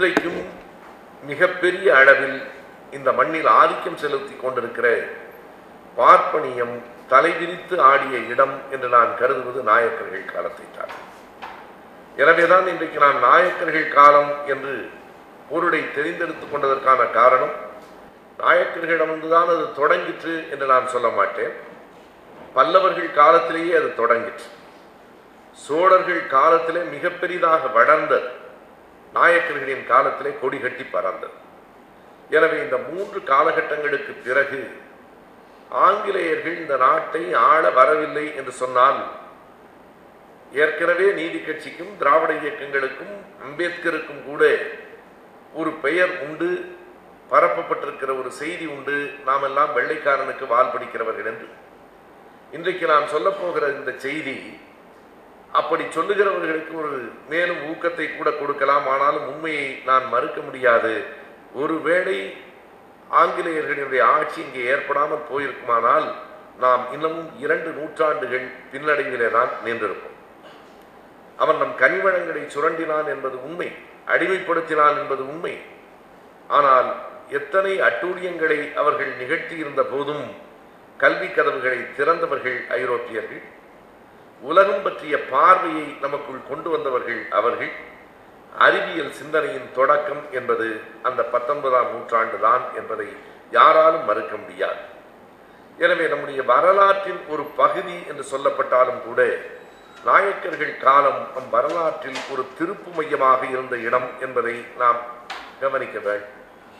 இன்றைக்கும் மிகப்பெரிய அளவில் இந்த மண்ணில் ஆதிக்கம் செலுத்தி கொண்டிருக்கிற பார்ப்பனியம் தலைவிரித்து ஆடிய இடம் என்று நான் கருதுவது நாயக்கர்கள் காலத்தை தான் எனவேதான் இன்றைக்கு நான் நாயக்கர்கள் காலம் என்று பொருளை தெரிந்தெடுத்துக் கொண்டதற்கான காரணம் நாயக்கர்களிடமிருந்துதான் அது தொடங்கிற்று என்று நான் சொல்ல மாட்டேன் பல்லவர்கள் காலத்திலேயே அது தொடங்கிற்று சோழர்கள் காலத்திலே மிக பெரிதாக வளர்ந்தது நாயக்கர்களின் காலத்திலே கொடி கட்டி பறந்தது எனவே இந்த மூன்று காலகட்டங்களுக்கு பிறகு ஆங்கிலேயர்கள் இந்த நாட்டை ஆள வரவில்லை என்று சொன்னால் ஏற்கனவே நீதி கட்சிக்கும் திராவிட இயக்கங்களுக்கும் அம்பேத்கருக்கும் கூட ஒரு பெயர் உண்டு பரப்பப்பட்டிருக்கிற ஒரு செய்தி உண்டு நாம் எல்லாம் வெள்ளைக்காரனுக்கு வால் பிடிக்கிறவர்கள் என்று இன்றைக்கு நான் சொல்ல போகிற இந்த செய்தி அப்படி சொல்லுகிறவர்களுக்கு ஒரு மேலும் ஊக்கத்தை கூட கொடுக்கலாம் ஆனாலும் உண்மையை நான் மறுக்க முடியாது ஒருவேளை ஆங்கிலேயர்களுடைய ஆட்சி இங்கே ஏற்படாமல் போயிருக்குமானால் நாம் இன்னமும் இரண்டு நூற்றாண்டுகள் பின்னடைவிலே தான் நின்றிருப்போம் அவன் நம் கனிவளங்களை சுரண்டினான் என்பது உண்மை அடிமைப்படுத்தினான் என்பது உண்மை ஆனால் எத்தனை அட்டூழியங்களை அவர்கள் நிகழ்த்தியிருந்த போதும் கல்வி கதவுகளை திறந்தவர்கள் ஐரோப்பியர்கள் உலகம் பற்றிய பார்வையை நமக்குள் கொண்டு வந்தவர்கள் அவர்கள் அறிவியல் சிந்தனையின் தொடக்கம் என்பது அந்த பத்தொன்பதாம் நூற்றாண்டு தான் என்பதை யாராலும் மறுக்க முடியாது எனவே நம்முடைய வரலாற்றின் ஒரு பகுதி என்று சொல்லப்பட்டாலும் கூட நாயக்கர்கள் காலம் நம் வரலாற்றில் ஒரு திருப்பு மையமாக இருந்த இடம் என்பதை நாம் கவனிக்க வேண்டும்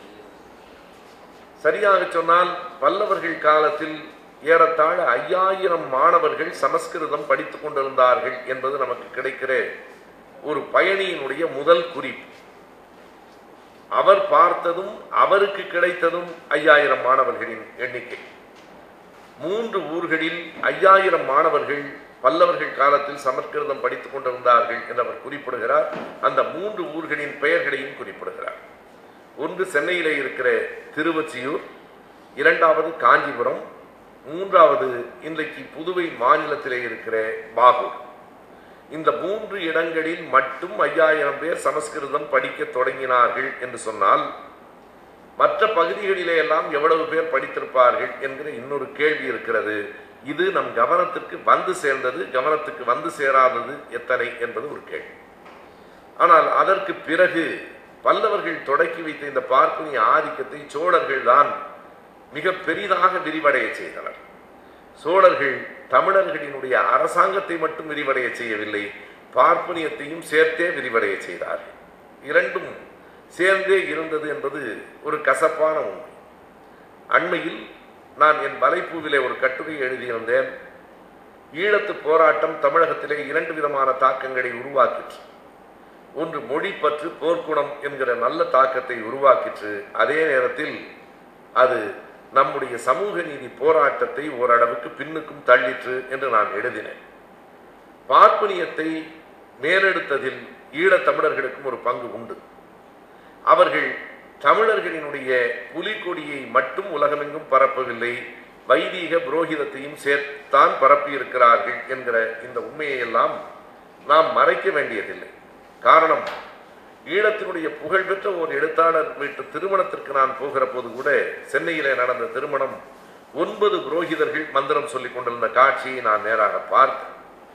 சரியாக சொன்னால் பல்லவர்கள் காலத்தில் ஏறத்தாழ ஐயாயிரம் மாணவர்கள் சமஸ்கிருதம் படித்துக் கொண்டிருந்தார்கள் என்பது நமக்கு கிடைக்கிற ஒரு பயணியினுடைய முதல் குறிப்பு அவர் பார்த்ததும் அவருக்கு கிடைத்ததும் ஐயாயிரம் மாணவர்களின் எண்ணிக்கை மூன்று ஊர்களில் ஐயாயிரம் மாணவர்கள் பல்லவர்கள் காலத்தில் சமஸ்கிருதம் படித்துக் கொண்டிருந்தார்கள் என்று அவர் குறிப்பிடுகிறார் அந்த மூன்று ஊர்களின் பெயர்களையும் குறிப்பிடுகிறார் ஒன்று சென்னையிலே இருக்கிற திருவொச்சியூர் இரண்டாவது காஞ்சிபுரம் மூன்றாவது இன்றைக்கு புதுவை மாநிலத்திலே இருக்கிற பாகூர் இந்த மூன்று இடங்களில் மட்டும் ஐயாயிரம் பேர் சமஸ்கிருதம் படிக்க தொடங்கினார்கள் என்று சொன்னால் மற்ற பகுதிகளிலே எல்லாம் எவ்வளவு பேர் படித்திருப்பார்கள் என்கிற இன்னொரு கேள்வி இருக்கிறது இது நம் கவனத்திற்கு வந்து சேர்ந்தது கவனத்துக்கு வந்து சேராதது எத்தனை என்பது ஒரு கேள்வி ஆனால் அதற்கு பிறகு பல்லவர்கள் தொடக்கி வைத்த இந்த பார்ப்பனிய ஆதிக்கத்தை சோழர்கள் தான் மிக பெரிதாக விரிவடைய செய்தனர் சோழர்கள் தமிழர்களினுடைய அரசாங்கத்தை மட்டும் விரிவடைய செய்யவில்லை பார்ப்பனியத்தையும் சேர்த்தே விரிவடைய செய்தார்கள் இரண்டும் சேர்ந்தே இருந்தது என்பது ஒரு கசப்பான உண்மை அண்மையில் நான் என் வலைப்பூவிலே ஒரு கட்டுரை எழுதியிருந்தேன் ஈழத்து போராட்டம் தமிழகத்திலே இரண்டு விதமான தாக்கங்களை உருவாக்கிற்று ஒன்று மொழி பற்று போர்க்குணம் என்கிற நல்ல தாக்கத்தை உருவாக்கிற்று அதே நேரத்தில் அது நம்முடைய சமூக நீதி போராட்டத்தை ஓரளவுக்கு பின்னுக்கும் தள்ளிற்று என்று நான் எழுதினேன் பார்ப்பனியத்தை மேலெடுத்ததில் ஈழத் தமிழர்களுக்கும் ஒரு பங்கு உண்டு அவர்கள் தமிழர்களினுடைய புலிகொடியை மட்டும் உலகமெங்கும் பரப்பவில்லை வைதீக புரோகிதத்தையும் சேர்த்தான் பரப்பியிருக்கிறார்கள் என்கிற இந்த உண்மையை எல்லாம் நாம் மறைக்க வேண்டியதில்லை காரணம் ஈழத்தினுடைய புகழ்பெற்ற ஒரு எழுத்தாளர் வீட்டு திருமணத்திற்கு நான் போகிற போது கூட சென்னையிலே நடந்த திருமணம் ஒன்பது புரோகிதர்கள் மந்திரம் சொல்லிக் கொண்டிருந்த காட்சியை நான் நேராக பார்த்தேன்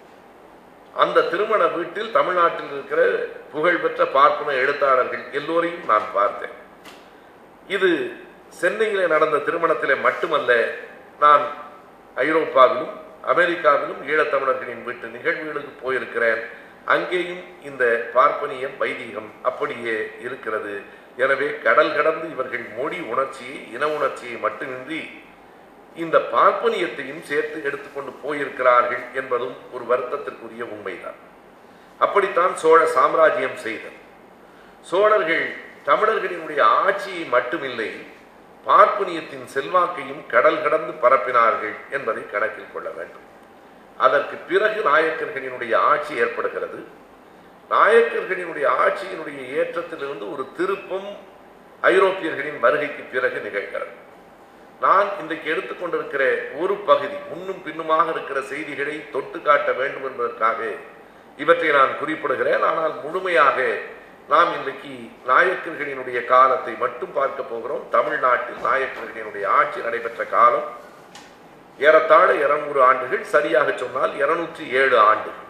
அந்த திருமண வீட்டில் தமிழ்நாட்டில் இருக்கிற புகழ்பெற்ற பார்ப்பன எழுத்தாளர்கள் எல்லோரையும் நான் பார்த்தேன் இது சென்னையிலே நடந்த திருமணத்திலே மட்டுமல்ல நான் ஐரோப்பாவிலும் அமெரிக்காவிலும் ஈழத்தமிழர்களின் வீட்டு நிகழ்வுகளுக்கு போயிருக்கிறேன் அங்கேயும் இந்த பார்ப்பனியம் வைதீகம் அப்படியே இருக்கிறது எனவே கடல் கடந்து இவர்கள் மொழி உணர்ச்சியை இன உணர்ச்சியை மட்டுமின்றி இந்த பார்ப்பனியத்தையும் சேர்த்து எடுத்துக்கொண்டு போயிருக்கிறார்கள் என்பதும் ஒரு வருத்தத்திற்குரிய உண்மைதான் அப்படித்தான் சோழ சாம்ராஜ்யம் செய்தது சோழர்கள் தமிழர்களினுடைய ஆட்சியை மட்டுமில்லை பார்ப்பனியத்தின் செல்வாக்கையும் கடல் கடந்து பரப்பினார்கள் என்பதை கணக்கில் கொள்ள வேண்டும் அதற்கு பிறகு நாயக்கர்களினுடைய ஆட்சி ஏற்படுகிறது நாயக்கர்களினுடைய ஆட்சியினுடைய ஏற்றத்திலிருந்து ஒரு திருப்பம் ஐரோப்பியர்களின் வருகைக்கு பிறகு நிகழ்கிறது நான் இன்றைக்கு எடுத்துக்கொண்டிருக்கிற ஒரு பகுதி முன்னும் பின்னுமாக இருக்கிற செய்திகளை தொட்டு காட்ட வேண்டும் என்பதற்காக இவற்றை நான் குறிப்பிடுகிறேன் ஆனால் முழுமையாக நாம் இன்றைக்கு நாயக்கர்களினுடைய காலத்தை மட்டும் பார்க்க போகிறோம் தமிழ்நாட்டில் நாயக்கர்களினுடைய ஆட்சி நடைபெற்ற காலம் ஏறத்தாழ இருநூறு ஆண்டுகள் சரியாக சொன்னால் இருநூற்றி ஏழு ஆண்டுகள்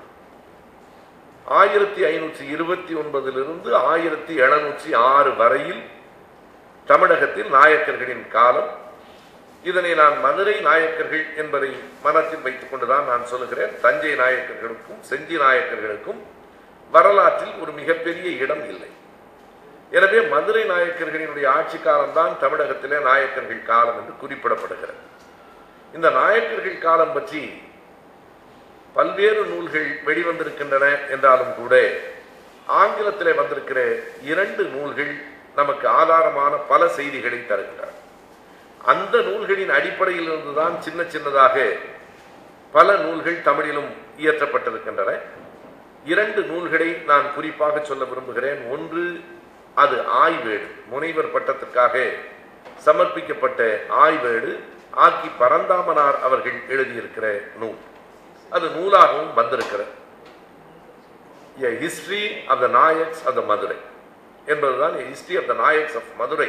ஆயிரத்தி ஐநூற்றி இருபத்தி ஒன்பதிலிருந்து ஆயிரத்தி எழுநூற்றி ஆறு வரையில் தமிழகத்தில் நாயக்கர்களின் காலம் இதனை நான் மதுரை நாயக்கர்கள் என்பதை மனத்தில் வைத்துக் கொண்டுதான் நான் சொல்லுகிறேன் தஞ்சை நாயக்கர்களுக்கும் செஞ்சி நாயக்கர்களுக்கும் வரலாற்றில் ஒரு மிகப்பெரிய இடம் இல்லை எனவே மதுரை நாயக்கர்களினுடைய ஆட்சி காலம்தான் தமிழகத்திலே நாயக்கர்கள் காலம் என்று குறிப்பிடப்படுகிறது இந்த நாயக்கர்கள் காலம் பற்றி பல்வேறு நூல்கள் வெளிவந்திருக்கின்றன என்றாலும் கூட ஆங்கிலத்திலே வந்திருக்கிற இரண்டு நூல்கள் நமக்கு ஆதாரமான பல செய்திகளை தருகிறார் அந்த நூல்களின் அடிப்படையில் இருந்துதான் சின்ன சின்னதாக பல நூல்கள் தமிழிலும் இயற்றப்பட்டிருக்கின்றன இரண்டு நூல்களை நான் குறிப்பாக சொல்ல விரும்புகிறேன் ஒன்று அது ஆய்வேடு முனைவர் பட்டத்திற்காக சமர்ப்பிக்கப்பட்ட ஆய்வேடு ஆக்கி பரந்தாமனார் அவர்கள் எழுதியிருக்கிற நூல் அது நூலாகவும் வந்திருக்கிறது A history of the Nayaks of the Madurai என்பதுதான் history of the Nayaks of Madurai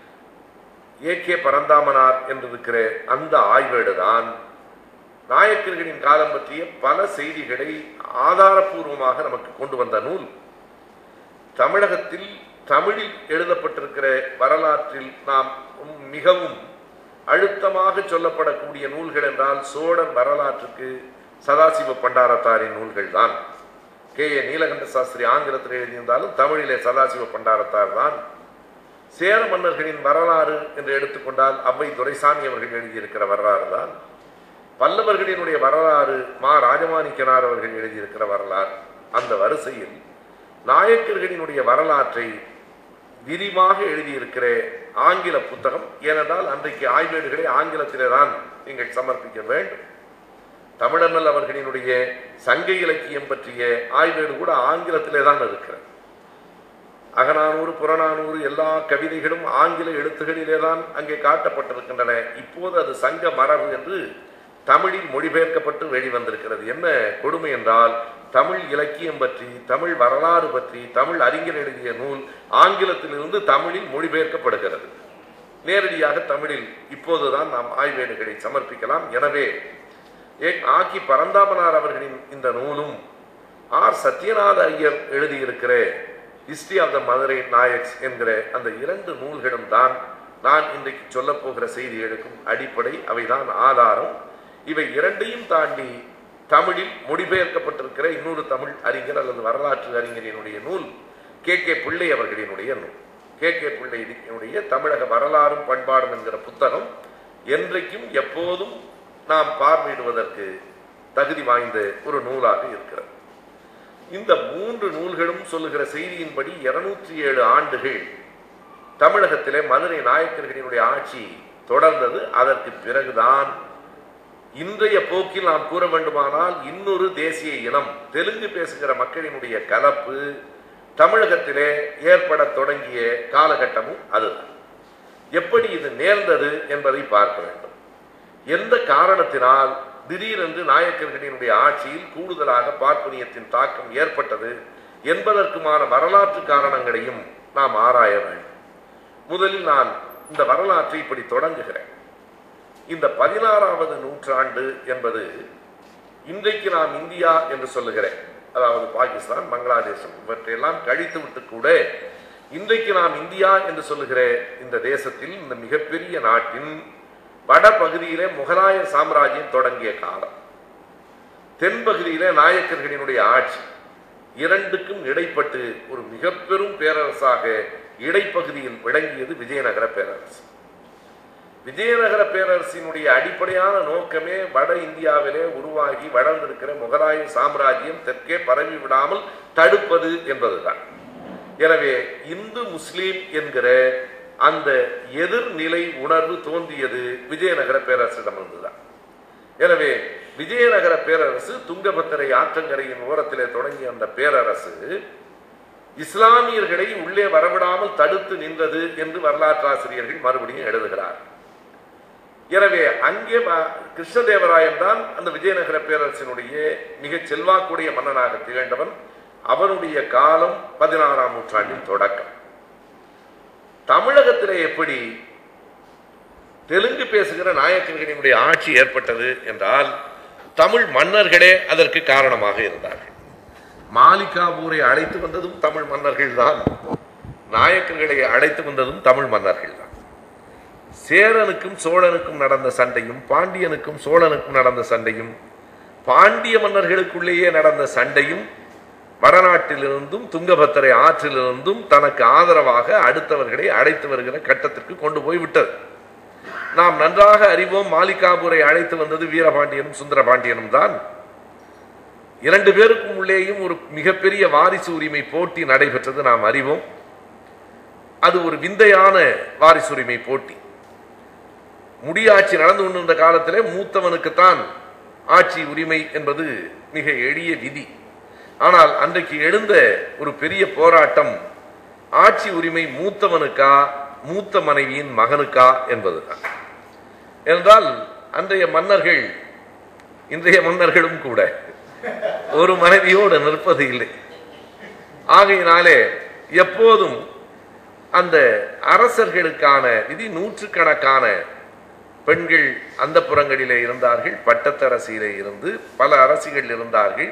A K Paranthamanar என்றிருக்கிற அந்த ஆய்வேடு தான் நாயக்கர்களின் காலம் பற்றிய பல செய்திகளை ஆதாரபூர்வமாக நமக்கு கொண்டு வந்த நூல் தமிழகத்தில் தமிழில் எழுதப்பட்டிருக்கிற வரலாற்றில் நாம் மிகவும் அழுத்தமாக சொல்லப்படக்கூடிய நூல்கள் என்றால் சோழர் வரலாற்றுக்கு சதாசிவ பண்டாரத்தாரின் நூல்கள் தான் கே ஏ நீலகண்ட சாஸ்திரி ஆங்கிலத்தில் எழுதியிருந்தாலும் தமிழிலே சதாசிவ பண்டாரத்தார் தான் சேர மன்னர்களின் வரலாறு என்று எடுத்துக்கொண்டால் அவ்வை துரைசாமி அவர்கள் எழுதியிருக்கிற வரலாறு தான் பல்லவர்களினுடைய வரலாறு மா ராஜமாணிக்கனார் அவர்கள் எழுதியிருக்கிற வரலாறு அந்த வரிசையில் நாயக்கர்களினுடைய வரலாற்றை விரிவாக எழுதியிருக்கிற ஆங்கில புத்தகம் ஏனென்றால் அன்றைக்கு ஆய்வேடுகளை ஆங்கிலத்திலே தான் நீங்கள் சமர்ப்பிக்க வேண்டும் தமிழண்ணல் அவர்களினுடைய சங்க இலக்கியம் பற்றிய ஆய்வேடு கூட ஆங்கிலத்திலே தான் இருக்கிறது அகநானூறு புறநானூறு எல்லா கவிதைகளும் ஆங்கில எழுத்துகளிலே தான் அங்கே காட்டப்பட்டிருக்கின்றன இப்போது அது சங்க மரபு என்று தமிழில் மொழிபெயர்க்கப்பட்டு வெளிவந்திருக்கிறது என்ன கொடுமை என்றால் தமிழ் இலக்கியம் பற்றி தமிழ் வரலாறு பற்றி தமிழ் அறிஞர் எழுதிய நூல் ஆங்கிலத்திலிருந்து தமிழில் மொழிபெயர்க்கப்படுகிறது நேரடியாக தமிழில் இப்போதுதான் நாம் ஆய்வேடுகளை சமர்ப்பிக்கலாம் எனவே ஏ ஆக்கி பரந்தாமனார் அவர்களின் இந்த நூலும் ஆர் சத்யநாத ஐயர் எழுதியிருக்கிற history of the Madurai Nayaks என்கிற அந்த இரண்டு நூல்களும் தான் நான் இன்றைக்கு சொல்லப் போகிற செய்திகளுக்கும் அடிப்படை அவைதான் ஆதாரம் இவை இரண்டையும் தாண்டி தமிழில் மொழிபெயர்க்கப்பட்டிருக்கிற இன்னொரு தமிழ் அறிஞர் அல்லது வரலாற்று அறிஞரினுடைய நூல் கே கே பிள்ளை அவர்களினுடைய நூல் கே கே பிள்ளையினுடைய தமிழக வரலாறும் பண்பாடும் என்கிற புத்தகம் என்றைக்கும் எப்போதும் நாம் பார்வையிடுவதற்கு தகுதி வாய்ந்த ஒரு நூலாக இருக்கிறது இந்த மூன்று நூல்களும் சொல்லுகிற செய்தியின்படி இருநூற்றி ஏழு ஆண்டுகள் தமிழகத்திலே மதுரை நாயக்கர்களினுடைய ஆட்சி தொடர்ந்தது அதற்கு பிறகுதான் இன்றைய போக்கில் நாம் கூற வேண்டுமானால் இன்னொரு தேசிய இனம் தெலுங்கு பேசுகிற மக்களினுடைய கலப்பு தமிழகத்திலே ஏற்பட தொடங்கிய காலகட்டமும் அதுதான் எப்படி இது நேர்ந்தது என்பதை பார்க்க வேண்டும் எந்த காரணத்தினால் திடீரென்று நாயக்கர்களினுடைய ஆட்சியில் கூடுதலாக பார்ப்பனியத்தின் தாக்கம் ஏற்பட்டது என்பதற்குமான வரலாற்று காரணங்களையும் நாம் ஆராய வேண்டும் முதலில் நான் இந்த வரலாற்றை இப்படி தொடங்குகிறேன் இந்த பதினாறாவது நூற்றாண்டு என்பது இன்றைக்கு நாம் இந்தியா என்று சொல்லுகிறேன் அதாவது பாகிஸ்தான் பங்களாதேசம் இவற்றையெல்லாம் கழித்து விட்டு கூட இன்றைக்கு நாம் இந்தியா என்று சொல்லுகிற இந்த தேசத்தில் இந்த மிகப்பெரிய நாட்டின் வட பகுதியிலே முகலாய சாம்ராஜ்யம் தொடங்கிய காலம் தென்பகுதியிலே நாயக்கர்களினுடைய ஆட்சி இரண்டுக்கும் இடைப்பட்டு ஒரு மிக பெரும் பேரரசாக இடைப்பகுதியில் விளங்கியது விஜயநகர பேரரசு விஜயநகர பேரரசினுடைய அடிப்படையான நோக்கமே வட இந்தியாவிலே உருவாகி வளர்ந்திருக்கிற முகலாய சாம்ராஜ்யம் தெற்கே பரவி விடாமல் தடுப்பது என்பதுதான் எனவே இந்து முஸ்லீம் என்கிற அந்த எதிர்நிலை உணர்வு தோன்றியது விஜயநகர பேரரசிடமிருந்துதான் எனவே விஜயநகர பேரரசு துங்கபத்திரை ஆற்றங்கரையின் ஓரத்திலே தொடங்கிய அந்த பேரரசு இஸ்லாமியர்களை உள்ளே வரவிடாமல் தடுத்து நின்றது என்று வரலாற்றாசிரியர்கள் மறுபடியும் எழுதுகிறார் எனவே அங்கே வ- கிருஷ்ணதேவராயன் தான் அந்த விஜயநகர பேரரசினுடைய மிக செல்வாக்குடைய மன்னனாக திகழ்ந்தவன் அவனுடைய காலம் பதினாறாம் நூற்றாண்டின் தொடக்கம் தமிழகத்திலே எப்படி தெலுங்கு பேசுகிற நாயக்கர்களினுடைய ஆட்சி ஏற்பட்டது என்றால் தமிழ் மன்னர்களே அதற்கு காரணமாக இருந்தார்கள் மாலிகாபூரை அழைத்து வந்ததும் தமிழ் மன்னர்கள் தான் நாயக்கர்களை அழைத்து வந்ததும் தமிழ் மன்னர்கள் தான் சேரனுக்கும் சோழனுக்கும் நடந்த சண்டையும் பாண்டியனுக்கும் சோழனுக்கும் நடந்த சண்டையும் பாண்டிய மன்னர்களுக்குள்ளேயே நடந்த சண்டையும் வடநாட்டிலிருந்தும் துங்கபத்திரை ஆற்றிலிருந்தும் தனக்கு ஆதரவாக அடுத்தவர்களை அழைத்து வருகிற கட்டத்திற்கு கொண்டு போய் விட்டது நாம் நன்றாக அறிவோம் மாலிகாபூரை அழைத்து வந்தது வீரபாண்டியனும் சுந்தரபாண்டியனும் தான் இரண்டு பேருக்கும் உள்ளேயும் ஒரு மிகப்பெரிய வாரிசு உரிமை போட்டி நடைபெற்றது நாம் அறிவோம் அது ஒரு விந்தையான வாரிசுரிமை போட்டி முடியாட்சி நடந்து கொண்டிருந்த காலத்திலே மூத்தவனுக்குத்தான் ஆட்சி உரிமை என்பது மிக எளிய விதி ஆனால் அன்றைக்கு எழுந்த ஒரு பெரிய போராட்டம் ஆட்சி உரிமை மூத்தவனுக்கா மூத்த மனைவியின் மகனுக்கா என்பதுதான் என்றால் அன்றைய மன்னர்கள் இன்றைய மன்னர்களும் கூட ஒரு மனைவியோடு நிற்பது இல்லை ஆகையினாலே எப்போதும் அந்த அரசர்களுக்கான விதி நூற்றுக்கணக்கான பெண்கள் அந்த புறங்களிலே இருந்தார்கள் பட்டத்தரசியிலே இருந்து பல அரசிகள் இருந்தார்கள்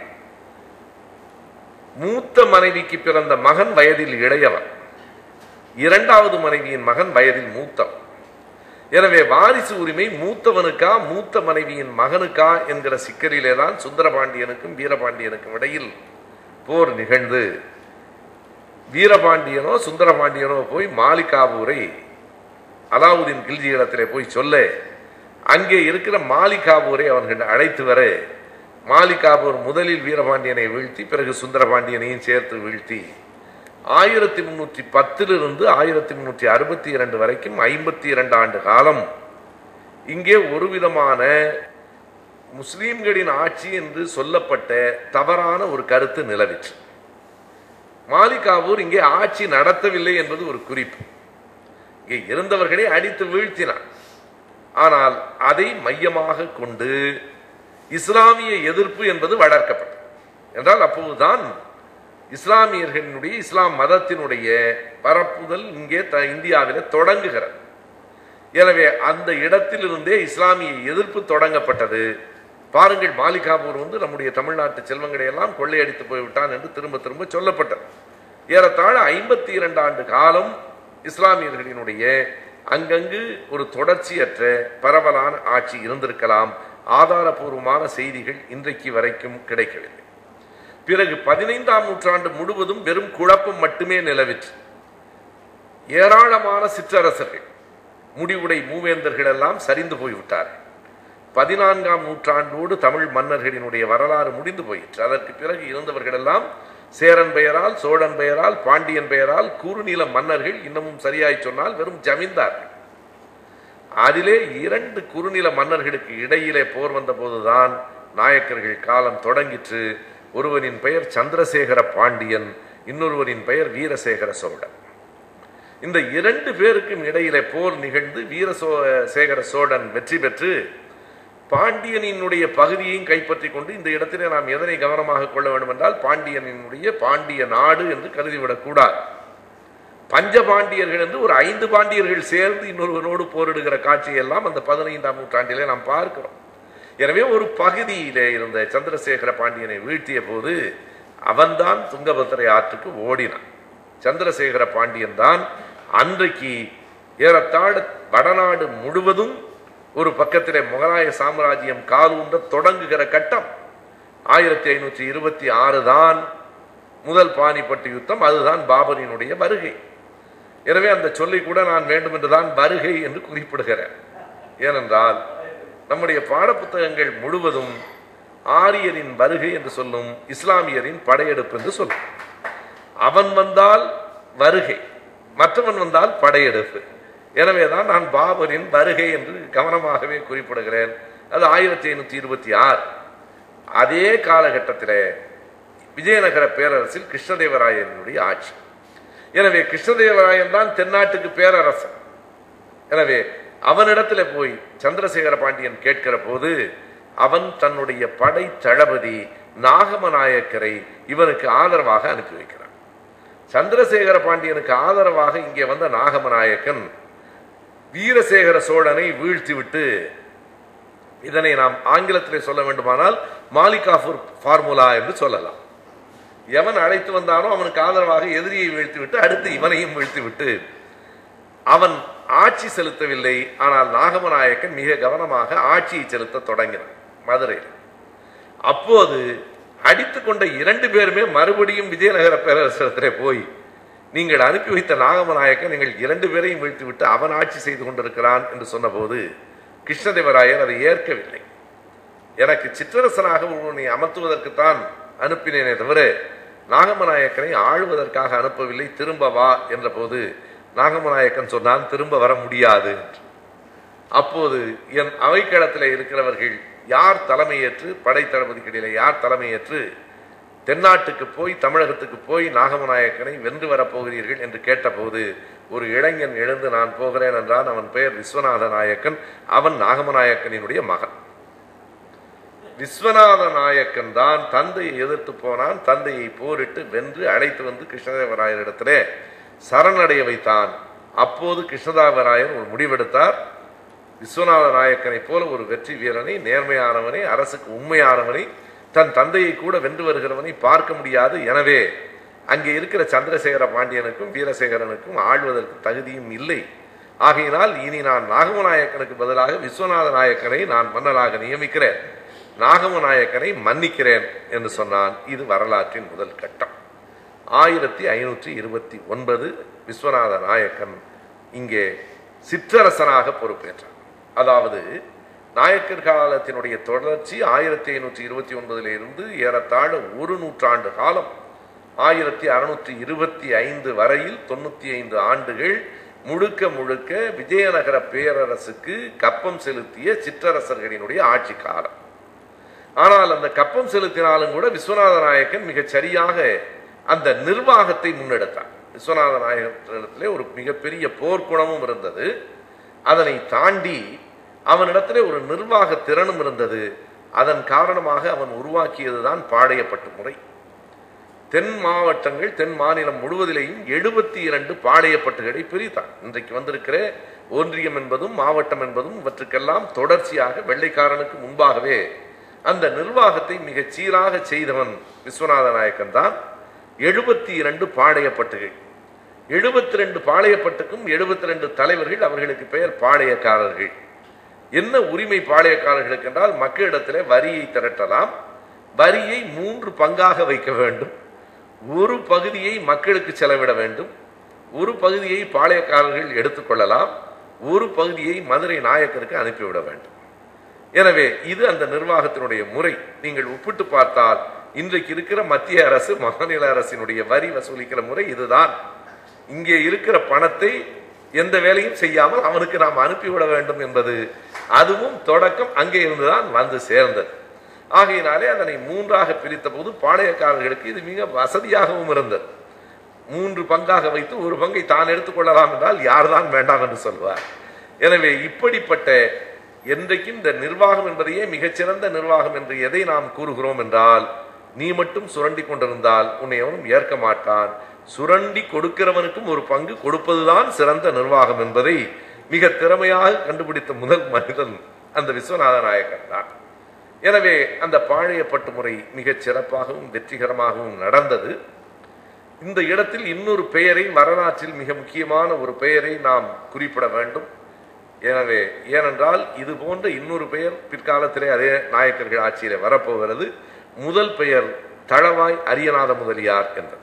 மூத்த மனைவிக்கு பிறந்த மகன் வயதில் இளையவன் இரண்டாவது மனைவியின் மகன் வயதில் மூத்தவன் எனவே வாரிசு உரிமை மூத்தவனுக்கா மூத்த மனைவியின் மகனுக்கா என்கிற சிக்கலிலே தான் சுந்தரபாண்டியனுக்கும் வீரபாண்டியனுக்கும் இடையில் போர் நிகழ்ந்து வீரபாண்டியனோ சுந்தரபாண்டியனோ போய் மாலிகாபூரை அலாவுதீன் கில்ஜி இடத்திலே போய் சொல்ல அங்கே இருக்கிற மாலிகாபூரை அவர்கள் அழைத்து வர மாலிகாபூர் முதலில் வீரபாண்டியனை வீழ்த்தி பிறகு சுந்தரபாண்டியனையும் சேர்த்து வீழ்த்தி ஆயிரத்தி முன்னூற்றி பத்திலிருந்து ஆயிரத்தி முன்னூற்றி அறுபத்தி இரண்டு வரைக்கும் ஐம்பத்தி இரண்டு ஆண்டு காலம் இங்கே ஒரு விதமான முஸ்லீம்களின் ஆட்சி என்று சொல்லப்பட்ட தவறான ஒரு கருத்து நிலவிற்று மாலிகாவூர் இங்கே ஆட்சி நடத்தவில்லை என்பது ஒரு குறிப்பு இங்கே இருந்தவர்களை அடித்து வீழ்த்தினார் ஆனால் அதை மையமாக கொண்டு இஸ்லாமிய எதிர்ப்பு என்பது வளர்க்கப்பட்டது என்றால் அப்போதுதான் இஸ்லாமியர்களினுடைய இஸ்லாம் மதத்தினுடைய பரப்புதல் இங்கே த இந்தியாவில் தொடங்குகிறது எனவே அந்த இடத்திலிருந்தே இஸ்லாமிய எதிர்ப்பு தொடங்கப்பட்டது பாருங்கள் மாலிகாபூர் வந்து நம்முடைய தமிழ்நாட்டு செல்வங்களை எல்லாம் கொள்ளையடித்து போய்விட்டான் என்று திரும்ப திரும்ப சொல்லப்பட்டது ஏறத்தாழ ஐம்பத்தி இரண்டு ஆண்டு காலம் இஸ்லாமியர்களினுடைய அங்கங்கு ஒரு தொடர்ச்சியற்ற பரவலான ஆட்சி இருந்திருக்கலாம் ஆதாரபூர்வமான செய்திகள் இன்றைக்கு வரைக்கும் கிடைக்கவில்லை பிறகு பதினைந்தாம் நூற்றாண்டு முழுவதும் வெறும் குழப்பம் மட்டுமே நிலவிற்று ஏராளமான சிற்றரசர்கள் முடிவுடை மூவேந்தர்கள் எல்லாம் சரிந்து போய்விட்டார்கள் பதினான்காம் நூற்றாண்டோடு தமிழ் மன்னர்களினுடைய வரலாறு முடிந்து போயிற்று அதற்கு பிறகு இருந்தவர்கள் எல்லாம் சேரன் பெயரால் சோழன் பெயரால் பாண்டியன் பெயரால் குறுநில மன்னர்கள் இன்னமும் சரியாய் சொன்னால் வெறும் ஜமீன்தார்கள் அதிலே இரண்டு குறுநில மன்னர்களுக்கு இடையிலே போர் வந்த போதுதான் நாயக்கர்கள் காலம் தொடங்கிற்று ஒருவனின் பெயர் சந்திரசேகர பாண்டியன் இன்னொருவரின் பெயர் வீரசேகர சோழன் இந்த இரண்டு பேருக்கும் இடையிலே போர் நிகழ்ந்து வீர சேகர சோழன் வெற்றி பெற்று பாண்டியனினுடைய பகுதியையும் கைப்பற்றி கொண்டு இந்த இடத்திலே நாம் எதனை கவனமாக கொள்ள வேண்டும் என்றால் பாண்டியனினுடைய பாண்டிய நாடு என்று கருதிவிடக் கூடாது பஞ்ச பாண்டியர்கள் என்று ஒரு ஐந்து பாண்டியர்கள் சேர்ந்து இன்னொருவனோடு போரிடுகிற காட்சியெல்லாம் அந்த பதினைந்தாம் நூற்றாண்டிலே நாம் பார்க்கிறோம் எனவே ஒரு பகுதியிலே இருந்த சந்திரசேகர பாண்டியனை வீழ்த்திய போது அவன்தான் துங்கபத்திரை ஆற்றுக்கு ஓடினான் சந்திரசேகர பாண்டியன் தான் அன்றைக்கு ஏறத்தாழ வடநாடு முழுவதும் ஒரு பக்கத்திலே முகலாய சாம்ராஜ்யம் காலூன்ற தொடங்குகிற கட்டம் ஆயிரத்தி ஐநூற்றி இருபத்தி ஆறு தான் முதல் பானிப்பட்டு யுத்தம் அதுதான் பாபரினுடைய வருகை எனவே அந்த சொல்லை கூட நான் வேண்டும் என்றுதான் வருகை என்று குறிப்பிடுகிறேன் ஏனென்றால் நம்முடைய பாடப்புத்தகங்கள் முழுவதும் ஆரியரின் வருகை என்று சொல்லும் இஸ்லாமியரின் படையெடுப்பு என்று சொல்லும் அவன் வந்தால் வருகை மற்றவன் வந்தால் படையெடுப்பு எனவேதான் நான் பாபரின் வருகை என்று கவனமாகவே குறிப்பிடுகிறேன் அது ஆயிரத்தி ஐநூத்தி இருபத்தி ஆறு அதே காலகட்டத்தில் விஜயநகர பேரரசில் கிருஷ்ணதேவராயனுடைய ஆட்சி எனவே கிருஷ்ணதேவராயன் தான் தென்னாட்டுக்கு பேரரசன் எனவே அவனிடத்துல போய் சந்திரசேகர பாண்டியன் கேட்கிற போது அவன் தன்னுடைய படை தளபதி நாகமநாயக்கரை இவனுக்கு ஆதரவாக அனுப்பி வைக்கிறான் சந்திரசேகர பாண்டியனுக்கு ஆதரவாக இங்கே வந்த நாகமநாயக்கன் வீரசேகர சோழனை வீழ்த்திவிட்டு இதனை நாம் ஆங்கிலத்திலே சொல்ல வேண்டுமானால் மாலிகாஃபூர் ஃபார்முலா என்று சொல்லலாம் எவன் அழைத்து வந்தானோ அவனுக்கு ஆதரவாக எதிரியை வீழ்த்திவிட்டு அடுத்து இவனையும் வீழ்த்திவிட்டு அவன் ஆட்சி செலுத்தவில்லை ஆனால் நாகமநாயக்கன் மிக கவனமாக ஆட்சியை செலுத்த தொடங்கினான் மதுரையில் அப்போது அடித்துக் கொண்ட இரண்டு பேருமே மறுபடியும் விஜயநகர பேரரசத்திலே போய் நீங்கள் அனுப்பி வைத்த நாகமநாயக்கன் நீங்கள் இரண்டு பேரையும் வீழ்த்திவிட்டு அவன் ஆட்சி செய்து கொண்டிருக்கிறான் என்று சொன்னபோது கிருஷ்ணதேவராயர் அதை ஏற்கவில்லை எனக்கு சிற்றரசனாக உன்னை அமர்த்துவதற்குத்தான் அனுப்பினேனே தவிர நாகமநாயக்கனை ஆளுவதற்காக அனுப்பவில்லை திரும்ப வா என்ற போது நாகமநாயக்கன் சொன்னான் திரும்ப வர முடியாது என்று அப்போது என் அவைக்களத்தில் இருக்கிறவர்கள் யார் தலைமையேற்று படை தளபதிகளிலே யார் தலைமையேற்று தென்னாட்டுக்கு போய் தமிழகத்துக்கு போய் நாகமநாயக்கனை வென்று வரப்போகிறீர்கள் என்று கேட்டபோது ஒரு இளைஞன் எழுந்து நான் போகிறேன் என்றான் அவன் பெயர் விஸ்வநாத நாயக்கன் அவன் நாகமநாயக்கனினுடைய மகன் விஸ்வநாத நாயக்கன் தான் தந்தையை எதிர்த்து போனான் தந்தையை போரிட்டு வென்று அழைத்து வந்து கிருஷ்ணதேவராயரிடத்திலே சரணடைய வைத்தான் அப்போது கிருஷ்ணதேவராயர் ஒரு முடிவெடுத்தார் விஸ்வநாத நாயக்கனை போல ஒரு வெற்றி வீரனை நேர்மையானவனை அரசுக்கு உண்மையானவனை தன் தந்தையை கூட வென்று வருகிறவனை பார்க்க முடியாது எனவே அங்கே இருக்கிற சந்திரசேகர பாண்டியனுக்கும் வீரசேகரனுக்கும் ஆழ்வதற்கு தகுதியும் இல்லை ஆகையினால் இனி நான் நாகமநாயக்கனுக்கு பதிலாக விஸ்வநாத நாயக்கனை நான் மன்னராக நியமிக்கிறேன் நாகமநாயக்கனை மன்னிக்கிறேன் என்று சொன்னான் இது வரலாற்றின் முதல் கட்டம் ஆயிரத்தி ஐநூற்றி இருபத்தி ஒன்பது விஸ்வநாத நாயக்கன் இங்கே சிற்றரசனாக பொறுப்பேற்றார் அதாவது நாயக்கர் காலத்தினுடைய தொடர்ச்சி ஆயிரத்தி ஐநூற்றி இருபத்தி ஒன்பதுல இருந்து ஏறத்தாழ ஒரு நூற்றாண்டு காலம் ஆயிரத்தி அறுநூற்றி இருபத்தி ஐந்து வரையில் தொண்ணூத்தி ஐந்து ஆண்டுகள் முழுக்க முழுக்க விஜயநகர பேரரசுக்கு கப்பம் செலுத்திய சிற்றரசர்களினுடைய ஆட்சி காலம் ஆனால் அந்த கப்பம் செலுத்தினாலும் கூட விஸ்வநாத நாயக்கன் மிகச் சரியாக அந்த நிர்வாகத்தை முன்னெடுத்தான் விஸ்வநாத நாயகத்திலே ஒரு மிகப்பெரிய போர்க்குணமும் இருந்தது அதனை தாண்டி அவனிடத்திலே ஒரு நிர்வாக திறனும் இருந்தது அதன் காரணமாக அவன் உருவாக்கியதுதான் பாளையப்பட்டு முறை தென் மாவட்டங்கள் தென் மாநிலம் முழுவதிலேயும் எழுபத்தி இரண்டு பாளையப்பட்டுகளை பிரித்தான் இன்றைக்கு வந்திருக்கிற ஒன்றியம் என்பதும் மாவட்டம் என்பதும் இவற்றுக்கெல்லாம் தொடர்ச்சியாக வெள்ளைக்காரனுக்கு முன்பாகவே அந்த நிர்வாகத்தை மிகச் சீராக செய்தவன் விஸ்வநாத நாயக்கன் தான் எழுபத்தி இரண்டு பாளையப்பட்டுகள் எழுபத்தி ரெண்டு பாளையப்பட்டுக்கும் எழுபத்தி ரெண்டு தலைவர்கள் அவர்களுக்கு பெயர் பாளையக்காரர்கள் என்ன உரிமை பாளையக்காரர்களுக்கு என்றால் மக்களிடத்திலே வரியை திரட்டலாம் வரியை மூன்று பங்காக வைக்க வேண்டும் ஒரு பகுதியை மக்களுக்கு செலவிட வேண்டும் ஒரு பகுதியை பாளையக்காரர்கள் எடுத்துக்கொள்ளலாம் ஒரு பகுதியை மதுரை நாயக்கருக்கு அனுப்பிவிட வேண்டும் எனவே இது அந்த நிர்வாகத்தினுடைய முறை நீங்கள் ஒப்பிட்டு பார்த்தால் இன்றைக்கு இருக்கிற மத்திய அரசு மாநில அரசினுடைய வரி வசூலிக்கிற முறை இதுதான் இங்கே இருக்கிற பணத்தை எந்த வேலையும் செய்யாமல் அவனுக்கு நாம் அனுப்பிவிட வேண்டும் என்பது அதுவும் தொடக்கம் அங்கே இருந்துதான் வந்து சேர்ந்தது ஆகையினாலே அதனை மூன்றாக பிரித்த போது பாளையக்காரர்களுக்கு இது மிக வசதியாகவும் இருந்தது மூன்று பங்காக வைத்து ஒரு பங்கை தான் எடுத்துக்கொள்ளலாம் என்றால் யார்தான் வேண்டாம் என்று சொல்வார் எனவே இப்படிப்பட்ட என்றைக்கும் இந்த நிர்வாகம் என்பதையே மிகச்சிறந்த நிர்வாகம் என்று எதை நாம் கூறுகிறோம் என்றால் நீ மட்டும் சுரண்டி கொண்டிருந்தால் உன்னை எவனும் ஏற்க மாட்டான் சுரண்டி கொடுக்கிறவனுக்கும் ஒரு பங்கு கொடுப்பதுதான் சிறந்த நிர்வாகம் என்பதை மிக திறமையாக கண்டுபிடித்த முதல் மனிதன் அந்த விஸ்வநாத நாயக்கன் தான் எனவே அந்த பாழையப்பட்டு முறை மிகச் சிறப்பாகவும் வெற்றிகரமாகவும் நடந்தது இந்த இடத்தில் இன்னொரு பெயரை வரலாற்றில் மிக முக்கியமான ஒரு பெயரை நாம் குறிப்பிட வேண்டும் எனவே ஏனென்றால் இது போன்ற இன்னொரு பெயர் பிற்காலத்திலே அதே நாயக்கர்கள் ஆட்சியிலே வரப்போகிறது முதல் பெயர் தளவாய் அரியநாத முதலியார் என்றது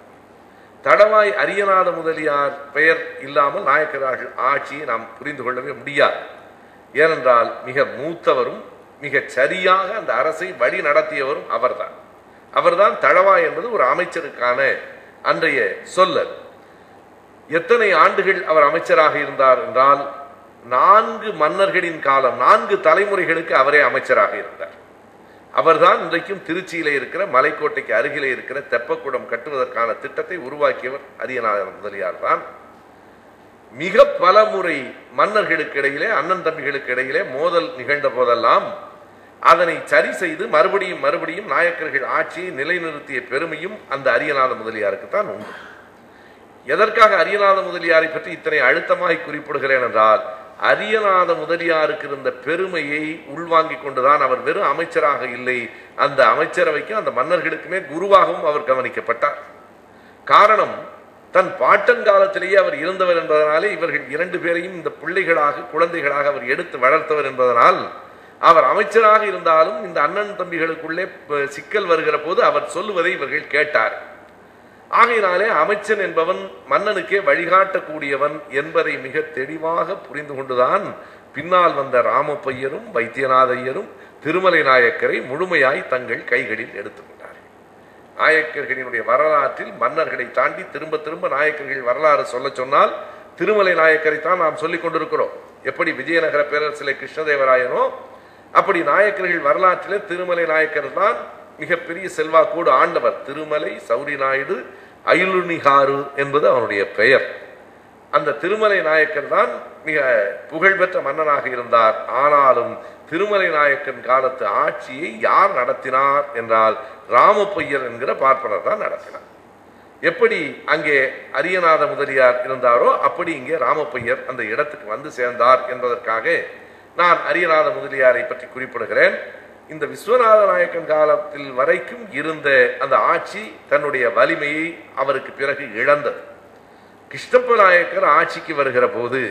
தளவாய் அரியநாத முதலியார் பெயர் இல்லாமல் நாயக்கர்கள் ஆட்சியை நாம் புரிந்து கொள்ளவே முடியாது ஏனென்றால் மிக மூத்தவரும் மிக சரியாக அந்த அரசை வழி நடத்தியவரும் அவர்தான் அவர்தான் தளவாய் என்பது ஒரு அமைச்சருக்கான அன்றைய சொல்லல் எத்தனை ஆண்டுகள் அவர் அமைச்சராக இருந்தார் என்றால் நான்கு மன்னர்களின் காலம் நான்கு தலைமுறைகளுக்கு அவரே அமைச்சராக இருந்தார் அவர்தான் இன்றைக்கும் திருச்சியிலே இருக்கிற மலைக்கோட்டைக்கு அருகிலே இருக்கிற தெப்பக்குடம் கட்டுவதற்கான திட்டத்தை உருவாக்கியவர் அரியநாதர் முதலியார் தான் மிக பல முறை மன்னர்களுக்கு இடையிலே அண்ணன் தம்பிகளுக்கு இடையிலே மோதல் நிகழ்ந்த போதெல்லாம் அதனை சரி செய்து மறுபடியும் மறுபடியும் நாயக்கர்கள் ஆட்சியை நிலைநிறுத்திய பெருமையும் அந்த அரியநாத முதலியாருக்கு தான் உண்டு எதற்காக அரியநாத முதலியாரை பற்றி இத்தனை அழுத்தமாய் குறிப்பிடுகிறேன் என்றால் அரியநாத முதலியாருக்கு இருந்த பெருமையை உள்வாங்கிக் கொண்டுதான் அவர் வெறும் அமைச்சராக இல்லை அந்த அமைச்சரவைக்கு அந்த மன்னர்களுக்குமே குருவாகவும் அவர் கவனிக்கப்பட்டார் காரணம் தன் பாட்டன் காலத்திலேயே அவர் இருந்தவர் என்பதனாலே இவர்கள் இரண்டு பேரையும் இந்த பிள்ளைகளாக குழந்தைகளாக அவர் எடுத்து வளர்த்தவர் என்பதனால் அவர் அமைச்சராக இருந்தாலும் இந்த அண்ணன் தம்பிகளுக்குள்ளே ப- சிக்கல் வருகிற போது அவர் சொல்லுவதை இவர்கள் கேட்டார் ஆகையினாலே அமைச்சன் என்பவன் மன்னனுக்கே வழிகாட்டக்கூடியவன் என்பதை மிக தெளிவாக புரிந்து கொண்டுதான் பின்னால் வந்த ராமப்பையரும் வைத்தியநாத ஐயரும் திருமலை நாயக்கரை முழுமையாய் தங்கள் கைகளில் எடுத்துக்கொண்டார்கள் நாயக்கர்களினுடைய வரலாற்றில் மன்னர்களை தாண்டி திரும்ப திரும்ப நாயக்கர்கள் வரலாறு சொல்ல சொன்னால் திருமலை நாயக்கரை தான் நாம் சொல்லிக் கொண்டிருக்கிறோம் எப்படி விஜயநகர பேரரசிலே கிருஷ்ணதேவராயனோ அப்படி நாயக்கர்கள் வரலாற்றிலே திருமலை நாயக்கர் தான் மிகப்பெரிய செல்வாக்கோடு ஆண்டவர் திருமலை சௌரி நாயுடு அயிலுனிகாரு என்பது அவனுடைய பெயர் அந்த திருமலை நாயக்கர் தான் மிக புகழ்பெற்ற மன்னனாக இருந்தார் ஆனாலும் திருமலை நாயக்கன் காலத்து ஆட்சியை யார் நடத்தினார் என்றால் ராமப்பையர் என்கிற பார்ப்பனர் தான் நடத்தினார் எப்படி அங்கே அரியநாத முதலியார் இருந்தாரோ அப்படி இங்கே ராமப்பையர் அந்த இடத்துக்கு வந்து சேர்ந்தார் என்பதற்காக நான் அரியநாத முதலியாரை பற்றி குறிப்பிடுகிறேன் இந்த விஸ்வநாத நாயக்கன் காலத்தில் வரைக்கும் இருந்த அந்த ஆட்சி தன்னுடைய வலிமையை அவருக்கு பிறகு இழந்தது கிருஷ்ணப்ப நாயக்கர் ஆட்சிக்கு வருகிற போது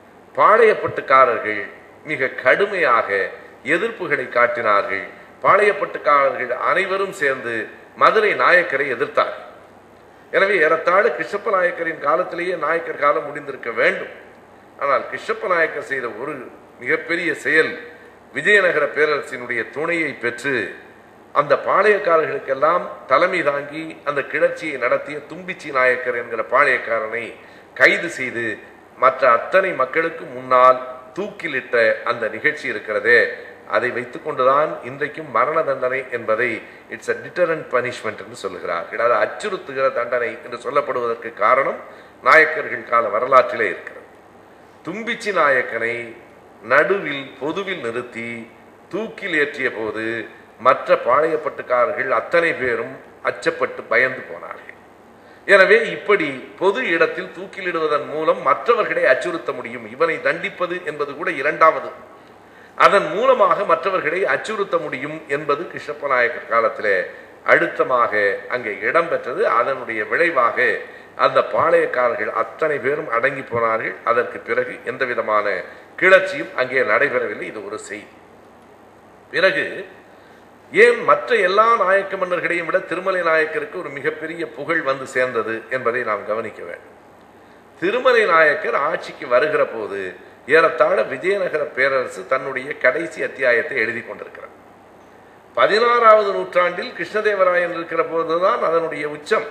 பாளையப்பட்டுக்காரர்கள் மிக கடுமையாக எதிர்ப்புகளை காட்டினார்கள் பாளையப்பட்டுக்காரர்கள் அனைவரும் சேர்ந்து மதுரை நாயக்கரை எதிர்த்தார் எனவே ஏறத்தாழ கிருஷ்ணப்ப நாயக்கரின் காலத்திலேயே நாயக்கர் காலம் முடிந்திருக்க வேண்டும் ஆனால் கிருஷ்ணப்ப நாயக்கர் செய்த ஒரு மிகப்பெரிய செயல் விஜயநகர பேரரசினுடைய துணையை பெற்று அந்த பாளையக்காரர்களுக்கெல்லாம் தலைமை தாங்கி அந்த கிளர்ச்சியை நடத்திய தும்பிச்சி நாயக்கர் என்கிற பாளையக்காரனை கைது செய்து மற்ற அத்தனை மக்களுக்கு முன்னால் தூக்கிலிட்ட அந்த நிகழ்ச்சி இருக்கிறதே அதை வைத்துக்கொண்டுதான் இன்றைக்கும் மரண தண்டனை என்பதை இட்ஸ் அ டிட்டரண்ட் பனிஷ்மெண்ட் என்று சொல்லுகிறார்கள் அது அச்சுறுத்துகிற தண்டனை என்று சொல்லப்படுவதற்கு காரணம் நாயக்கர்கள் கால வரலாற்றிலே இருக்கிறது தும்பிச்சி நாயக்கனை நடுவில் பொதுவில் நிறுத்தி தூக்கில் ஏற்றிய போது மற்ற பாளையப்பட்டுக்காரர்கள் அத்தனை பேரும் அச்சப்பட்டு பயந்து போனார்கள் எனவே இப்படி பொது இடத்தில் தூக்கிலிடுவதன் மூலம் மற்றவர்களை அச்சுறுத்த முடியும் இவனை தண்டிப்பது என்பது கூட இரண்டாவது அதன் மூலமாக மற்றவர்களை அச்சுறுத்த முடியும் என்பது கிருஷ்ணப்ப நாயக்கர் காலத்திலே அழுத்தமாக அங்கே இடம்பெற்றது அதனுடைய விளைவாக அந்த பாளையக்காரர்கள் அத்தனை பேரும் அடங்கி போனார்கள் அதற்கு பிறகு எந்த விதமான கிளர்ச்சியும் அங்கே நடைபெறவில்லை இது ஒரு செய்தி பிறகு ஏன் மற்ற எல்லா நாயக்க மன்னர்களையும் விட திருமலை நாயக்கருக்கு ஒரு மிகப்பெரிய புகழ் வந்து சேர்ந்தது என்பதை நாம் கவனிக்க வேண்டும் திருமலை நாயக்கர் ஆட்சிக்கு வருகிற போது ஏறத்தாழ விஜயநகர பேரரசு தன்னுடைய கடைசி அத்தியாயத்தை எழுதி கொண்டிருக்கிறார் பதினாறாவது நூற்றாண்டில் கிருஷ்ணதேவராயன் இருக்கிற போதுதான் அதனுடைய உச்சம்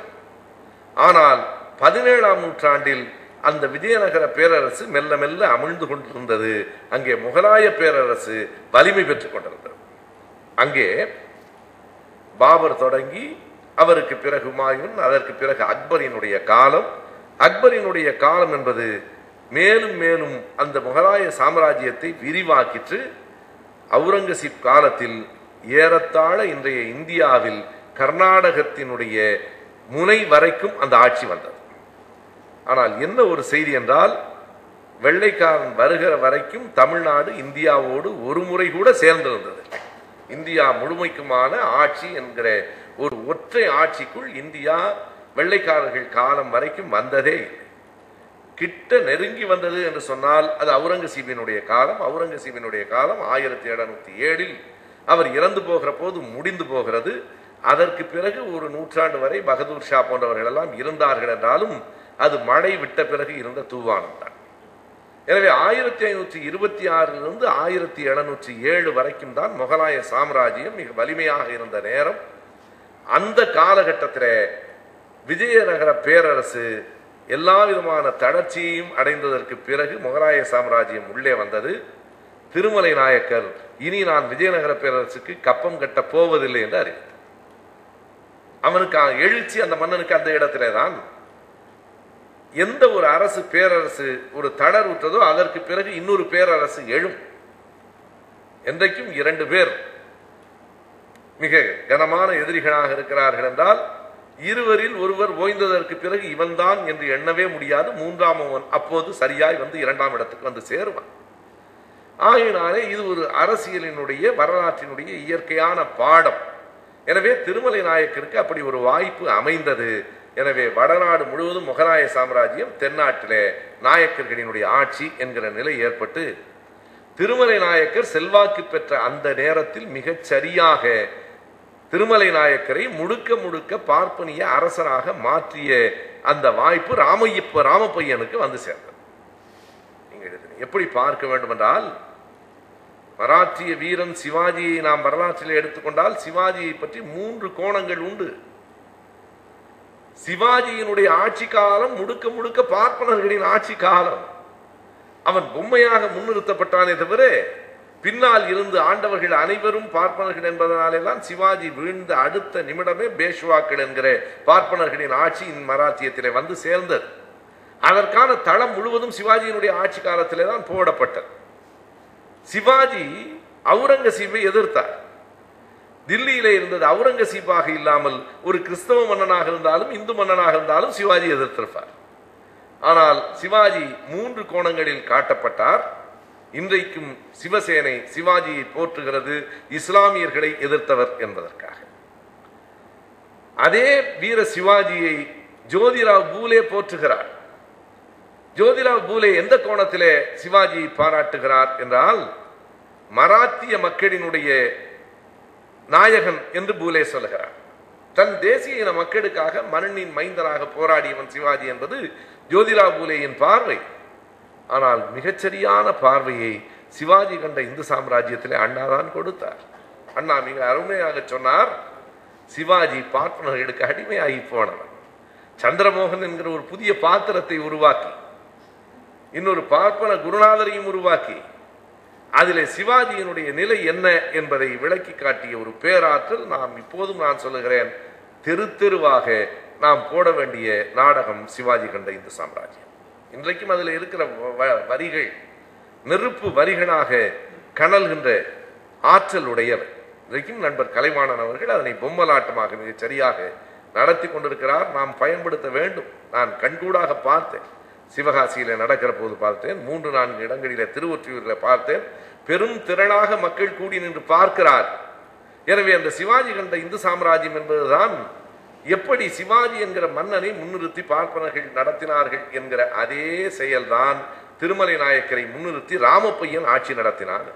ஆனால் பதினேழாம் நூற்றாண்டில் அந்த விஜயநகர பேரரசு மெல்ல மெல்ல அமிழ்ந்து கொண்டிருந்தது அங்கே முகலாய பேரரசு வலிமை பெற்றுக் கொண்டிருந்தது அங்கே பாபர் தொடங்கி அவருக்கு பிறகு ஹுமாயூன் அதற்கு பிறகு அக்பரினுடைய காலம் அக்பரினுடைய காலம் என்பது மேலும் மேலும் அந்த முகலாய சாம்ராஜ்யத்தை விரிவாக்கிற்று அவுரங்கசீப் காலத்தில் ஏறத்தாழ இன்றைய இந்தியாவில் கர்நாடகத்தினுடைய முனை வரைக்கும் அந்த ஆட்சி வந்தது ஆனால் என்ன ஒரு செய்தி என்றால் வெள்ளைக்காரன் வருகிற வரைக்கும் தமிழ்நாடு இந்தியாவோடு ஒரு முறை கூட சேர்ந்திருந்தது இந்தியா முழுமைக்குமான ஆட்சி என்கிற ஒரு ஒற்றை ஆட்சிக்குள் இந்தியா வெள்ளைக்காரர்கள் காலம் வரைக்கும் வந்ததே இல்லை. கிட்ட நெருங்கி வந்தது என்று சொன்னால் அது அவுரங்கசீபினுடைய காலம் அவுரங்கசீபினுடைய காலம் ஆயிரத்தி எழுநூத்தி ஏழில் அவர் இறந்து போகிற போது முடிந்து போகிறது அதற்கு பிறகு ஒரு நூற்றாண்டு வரை பகதூர் ஷா போன்றவர்கள் எல்லாம் இருந்தார்கள் என்றாலும் அது மழை விட்ட பிறகு இருந்த தூவானம் தான் எனவே ஆயிரத்தி ஐநூற்றி இருபத்தி ஆறிலிருந்து ஆயிரத்தி எழுநூற்றி ஏழு வரைக்கும் தான் முகலாய சாம்ராஜ்யம் மிக வலிமையாக இருந்த நேரம் அந்த காலகட்டத்தில் விஜயநகர பேரரசு எல்லா விதமான தளர்ச்சியையும் அடைந்ததற்கு பிறகு முகலாய சாம்ராஜ்யம் உள்ளே வந்தது திருமலை நாயக்கர் இனி நான் விஜயநகர பேரரசுக்கு கப்பம் கட்ட போவதில்லை என்று அறிவித்தார் அவனுக்கு அ- எழுச்சி அந்த மன்னனுக்கு அந்த இடத்திலே தான் எந்த ஒரு அரசு பேரரசு ஒரு தளர் உற்றதோ அதற்கு பிறகு இன்னொரு பேரரசு எழும் என்றைக்கும் இரண்டு பேர் மிக கனமான எதிரிகளாக இருக்கிறார்கள் என்றால் இருவரில் ஒருவர் ஓய்ந்ததற்கு பிறகு இவன்தான் என்று எண்ணவே முடியாது மூன்றாமவன் அப்போது சரியாய் வந்து இரண்டாம் இடத்துக்கு வந்து சேருவான் ஆகையினாலே இது ஒரு அரசியலினுடைய வரலாற்றினுடைய இயற்கையான பாடம் எனவே திருமலை நாயக்கருக்கு அப்படி ஒரு வாய்ப்பு அமைந்தது எனவே வடநாடு முழுவதும் முகலாய சாம்ராஜ்யம் தென்னாட்டிலே நாயக்கர்களினுடைய ஆட்சி என்கிற நிலை ஏற்பட்டு திருமலை நாயக்கர் செல்வாக்கு பெற்ற அந்த நேரத்தில் மிகச் சரியாக திருமலை நாயக்கரை முழுக்க முழுக்க பார்ப்பனிய அரசராக மாற்றிய அந்த வாய்ப்பு ராமையப்ப ராமப்பையனுக்கு வந்து சேர்ந்தது நீங்க எழுதுங்க. எப்படி பார்க்க வேண்டும் என்றால் மராட்டிய வீரன் சிவாஜியை நாம் வரலாற்றில் எடுத்துக்கொண்டால் சிவாஜியை பற்றி மூன்று கோணங்கள் உண்டு சிவாஜியினுடைய ஆட்சி காலம் முழுக்க முழுக்க பார்ப்பனர்களின் ஆட்சி காலம் அவன் பொம்மையாக முன்னிறுத்தப்பட்டானே தவிர பின்னால் இருந்து ஆண்டவர்கள் அனைவரும் பார்ப்பனர்கள் என்பதனாலே தான் சிவாஜி வீழ்ந்த அடுத்த நிமிடமே பேஷ்வாக்கள் என்கிற பார்ப்பனர்களின் ஆட்சி இந்த மராத்தியத்திலே வந்து சேர்ந்தது அதற்கான தளம் முழுவதும் சிவாஜியினுடைய ஆட்சி காலத்திலே தான் போடப்பட்டது சிவாஜி அவுரங்கசீப்பை எதிர்த்தார் தில்லியிலே இருந்தது அவுரங்கசீப்பாக இல்லாமல் ஒரு கிறிஸ்தவ மன்னனாக இருந்தாலும் இந்து மன்னனாக இருந்தாலும் சிவாஜி எதிர்த்திருப்பார் ஆனால் சிவாஜி மூன்று கோணங்களில் காட்டப்பட்டார் இன்றைக்கும் சிவசேனை சிவாஜியை போற்றுகிறது இஸ்லாமியர்களை எதிர்த்தவர் என்பதற்காக அதே வீர சிவாஜியை ஜோதிராவ் பூலே போற்றுகிறார் ஜோதிராவ் பூலே எந்த கோணத்திலே சிவாஜியை பாராட்டுகிறார் என்றால் மராத்திய மக்களினுடைய நாயகன் என்று பூலே சொல்லுகிறார் தன் தேசிய இன மக்களுக்காக மண்ணின் மைந்தனாக போராடியவன் சிவாஜி என்பது ஜோதிராவ் பூலேயின் பார்வை ஆனால் மிகச்சரியான பார்வையை சிவாஜி கண்ட இந்து சாம்ராஜ்யத்திலே அண்ணாதான் கொடுத்தார் அண்ணா மிக அருமையாக சொன்னார் சிவாஜி பார்ப்பனர்களுக்கு அடிமையாகி போனவன் சந்திரமோகன் என்கிற ஒரு புதிய பாத்திரத்தை உருவாக்கி இன்னொரு பார்ப்பன குருநாதரையும் உருவாக்கி அதிலே சிவாஜியினுடைய நிலை என்ன என்பதை விளக்கி காட்டிய ஒரு பேராற்றல் நாம் இப்போதும் நான் சொல்லுகிறேன் தெரு தெருவாக நாம் போட வேண்டிய நாடகம் சிவாஜி கண்ட இந்து சாம்ராஜ்யம் இன்றைக்கும் அதில் இருக்கிற வ- வரிகள் நெருப்பு வரிகளாக கனல்கின்ற ஆற்றல் உடையவை இன்றைக்கும் நண்பர் கலைவாணன் அவர்கள் அதனை பொம்மலாட்டமாக மிகச் சரியாக நடத்தி கொண்டிருக்கிறார் நாம் பயன்படுத்த வேண்டும் நான் கண்கூடாக பார்த்தேன் சிவகாசியில நடக்கிற போது பார்த்தேன் மூன்று நான்கு இடங்களிலே திருவொற்றியூரில் பார்த்தேன் பெரும் திரளாக மக்கள் கூடி நின்று பார்க்கிறார் எனவே அந்த சிவாஜி கண்ட இந்து சாம்ராஜ்யம் என்பதுதான் எப்படி சிவாஜி என்கிற மன்னனை முன்னிறுத்தி பார்ப்பனர்கள் நடத்தினார்கள் என்கிற அதே செயல்தான் திருமலை நாயக்கரை முன்னிறுத்தி ராமப்பையன் ஆட்சி நடத்தினார்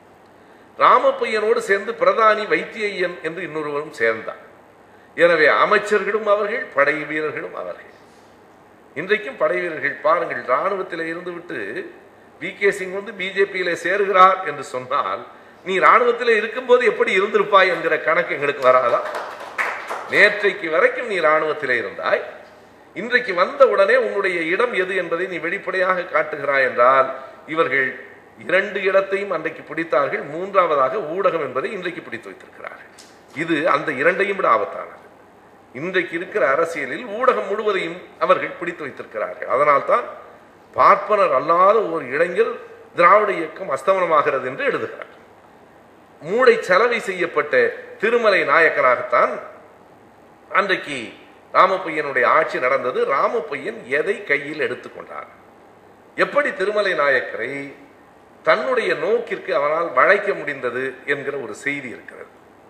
ராமப்பையனோடு சேர்ந்து பிரதானி வைத்தியன் என்று இன்னொருவரும் சேர்ந்தார் எனவே அமைச்சர்களும் அவர்கள் படை வீரர்களும் அவர்கள் இன்றைக்கும் படை வீரர்கள் பாருங்கள் ராணுவத்தில் இருந்துவிட்டு வி கே சிங் வந்து பிஜேபியில சேருகிறார் என்று சொன்னால் நீ ராணுவத்தில் இருக்கும்போது எப்படி இருந்திருப்பாய் என்கிற கணக்கு எங்களுக்கு வராதா நேற்றைக்கு வரைக்கும் நீ ராணுவத்திலே இருந்தாய் இன்றைக்கு வந்த உடனே உன்னுடைய இடம் எது என்பதை நீ வெளிப்படையாக காட்டுகிறாய் என்றால் இவர்கள் இரண்டு இடத்தையும் அன்றைக்கு பிடித்தார்கள் மூன்றாவதாக ஊடகம் என்பதை இன்றைக்கு பிடித்து வைத்திருக்கிறார்கள் இது அந்த இரண்டையும் விட ஆபத்தானது இன்றைக்கு இருக்கிற அரசியலில் ஊடகம் முழுவதையும் அவர்கள் பிடித்து வைத்திருக்கிறார்கள் அதனால்தான் பார்ப்பனர் அல்லாத ஒரு இளைஞர் திராவிட இயக்கம் அஸ்தமனமாகிறது என்று எழுதுகிறார் மூளை செலவை செய்யப்பட்ட திருமலை நாயக்கனாகத்தான் அன்றைக்கு ராமப்பையனுடைய ஆட்சி நடந்தது ராமப்பையன் எதை கையில் எடுத்துக்கொண்டார் எப்படி திருமலை நாயக்கரை தன்னுடைய நோக்கிற்கு அவனால் வளைக்க முடிந்தது என்கிற ஒரு செய்தி இருக்கிறது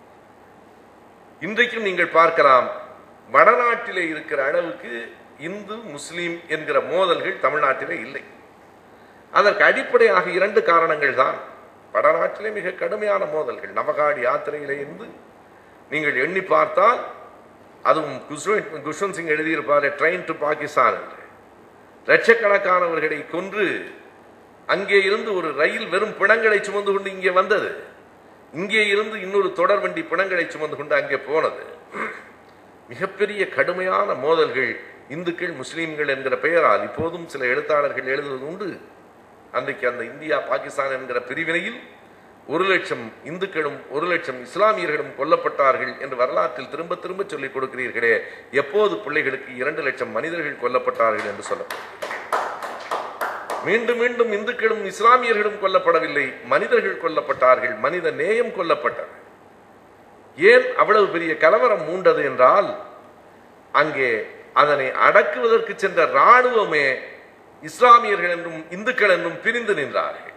இன்றைக்கும் நீங்கள் பார்க்கலாம் வடநாட்டிலே இருக்கிற அளவுக்கு இந்து முஸ்லீம் என்கிற மோதல்கள் தமிழ்நாட்டிலே இல்லை அதற்கு அடிப்படையாக இரண்டு காரணங்கள் தான் வடநாட்டிலே மிக கடுமையான மோதல்கள் நவகாடி யாத்திரையிலே இருந்து நீங்கள் எண்ணி பார்த்தால் அதுவும் குஷ்வந்த் குஷ்வந்த் சிங் எழுதியிருப்பார் ட்ரெயின் டு பாகிஸ்தான் என்று லட்சக்கணக்கானவர்களை கொன்று அங்கே இருந்து ஒரு ரயில் வெறும் பிணங்களை சுமந்து கொண்டு இங்கே வந்தது இங்கே இருந்து இன்னொரு தொடர் வண்டி பிணங்களை சுமந்து கொண்டு அங்கே போனது மிகப்பெரிய கடுமையான மோதல்கள் இந்துக்கள் முஸ்லீம்கள் என்கிற பெயரால் இப்போதும் சில எழுத்தாளர்கள் எழுதுவது உண்டு அன்றைக்கு அந்த இந்தியா பாகிஸ்தான் என்கிற பிரிவினையில் ஒரு லட்சம் இந்துக்களும் ஒரு லட்சம் இஸ்லாமியர்களும் கொல்லப்பட்டார்கள் என்று வரலாற்றில் திரும்ப திரும்ப சொல்லிக் கொடுக்கிறீர்களே எப்போது பிள்ளைகளுக்கு இரண்டு லட்சம் மனிதர்கள் கொல்லப்பட்டார்கள் என்று சொல்லப்படும் மீண்டும் மீண்டும் இந்துக்களும் இஸ்லாமியர்களும் கொல்லப்படவில்லை மனிதர்கள் கொல்லப்பட்டார்கள் மனித நேயம் கொல்லப்பட்டது ஏன் அவ்வளவு பெரிய கலவரம் மூண்டது என்றால் அங்கே அதனை அடக்குவதற்கு சென்ற இராணுவமே இஸ்லாமியர்கள் என்றும் இந்துக்கள் என்றும் பிரிந்து நின்றார்கள்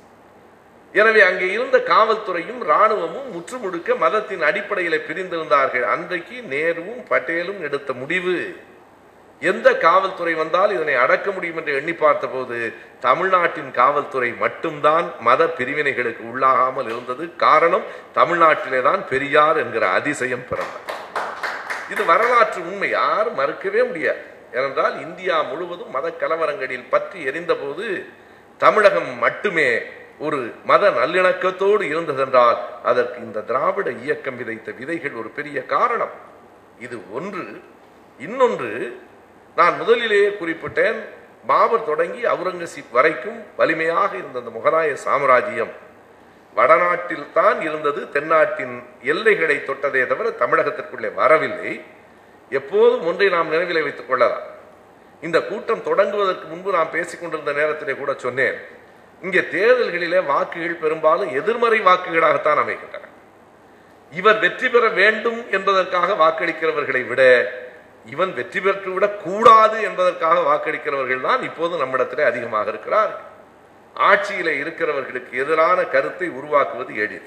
எனவே அங்கே இருந்த காவல்துறையும் இராணுவமும் முற்றுமுழுக்க மதத்தின் அடிப்படையில் பிரிந்திருந்தார்கள் அன்றைக்கு நேருவும் பட்டேலும் எடுத்த முடிவு எந்த காவல்துறை வந்தால் இதனை அடக்க முடியும் என்று எண்ணி பார்த்தபோது தமிழ்நாட்டின் காவல்துறை மட்டும்தான் மத பிரிவினைகளுக்கு உள்ளாகாமல் இருந்தது காரணம் தமிழ்நாட்டிலே தான் பெரியார் என்கிற அதிசயம் பிறந்தது இது வரலாற்று உண்மை யாரும் மறுக்கவே முடியாது ஏனென்றால் இந்தியா முழுவதும் மத கலவரங்களில் பற்றி எரிந்தபோது தமிழகம் மட்டுமே ஒரு மத நல்லிணக்கத்தோடு இருந்ததென்றால் அதற்கு இந்த திராவிட இயக்கம் விதைத்த விதைகள் ஒரு பெரிய காரணம் இது ஒன்று இன்னொன்று நான் முதலிலேயே குறிப்பிட்டேன் பாபர் தொடங்கி அவுரங்கசீப் வரைக்கும் வலிமையாக இருந்த அந்த முகலாய சாம்ராஜ்யம் வடநாட்டில் தான் இருந்தது தென்னாட்டின் எல்லைகளை தொட்டதே தவிர தமிழகத்திற்குள்ளே வரவில்லை எப்போதும் ஒன்றை நாம் நினைவிலே வைத்துக் கொள்ளலாம் இந்த கூட்டம் தொடங்குவதற்கு முன்பு நாம் பேசிக் கொண்டிருந்த நேரத்திலே கூட சொன்னேன் இங்கே தேர்தல்களிலே வாக்குகள் பெரும்பாலும் எதிர்மறை வாக்குகளாகத்தான் அமைகின்றன இவர் வெற்றி பெற வேண்டும் என்பதற்காக வாக்களிக்கிறவர்களை விட இவன் வெற்றி பெற்று விட கூடாது என்பதற்காக வாக்களிக்கிறவர்கள் தான் இப்போது நம்மிடத்திலே அதிகமாக இருக்கிறார்கள் ஆட்சியில இருக்கிறவர்களுக்கு எதிரான கருத்தை உருவாக்குவது எளிது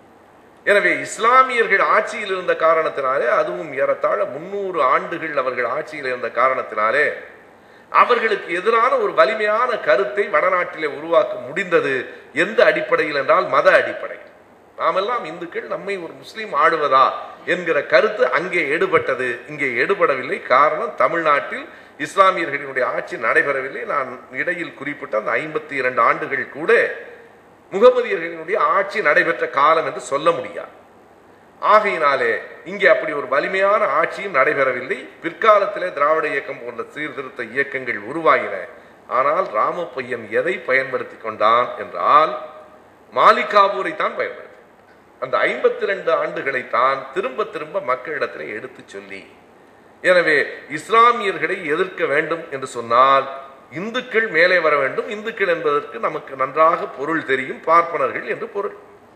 எனவே இஸ்லாமியர்கள் ஆட்சியில் இருந்த காரணத்தினாலே அதுவும் ஏறத்தாழ முன்னூறு ஆண்டுகள் அவர்கள் ஆட்சியில் இருந்த காரணத்தினாலே அவர்களுக்கு எதிரான ஒரு வலிமையான கருத்தை வடநாட்டிலே உருவாக்க முடிந்தது எந்த அடிப்படையில் என்றால் மத அடிப்படையில் நாமெல்லாம் இந்துக்கள் நம்மை ஒரு முஸ்லீம் ஆடுவதா என்கிற கருத்து அங்கே எடுபட்டது இங்கே எடுபடவில்லை காரணம் தமிழ்நாட்டில் இஸ்லாமியர்களினுடைய ஆட்சி நடைபெறவில்லை நான் இடையில் குறிப்பிட்ட அந்த ஐம்பத்தி இரண்டு ஆண்டுகள் கூட முகமதியர்களினுடைய ஆட்சி நடைபெற்ற காலம் என்று சொல்ல முடியாது ஆகையினாலே இங்கே அப்படி ஒரு வலிமையான ஆட்சியும் நடைபெறவில்லை பிற்காலத்திலே திராவிட இயக்கம் போன்ற சீர்திருத்த இயக்கங்கள் உருவாகின ஆனால் ராமப்பையன் எதை பயன்படுத்தி கொண்டான் என்றால் மாலிகாபூரை தான் பயன்படுத்தி அந்த ஐம்பத்தி ரெண்டு ஆண்டுகளை தான் திரும்ப திரும்ப மக்களிடத்திலே எடுத்து சொல்லி எனவே இஸ்லாமியர்களை எதிர்க்க வேண்டும் என்று சொன்னால் இந்துக்கள் மேலே வர வேண்டும் இந்துக்கள் என்பதற்கு நமக்கு நன்றாக பொருள் தெரியும் பார்ப்பனர்கள் என்று பொருள்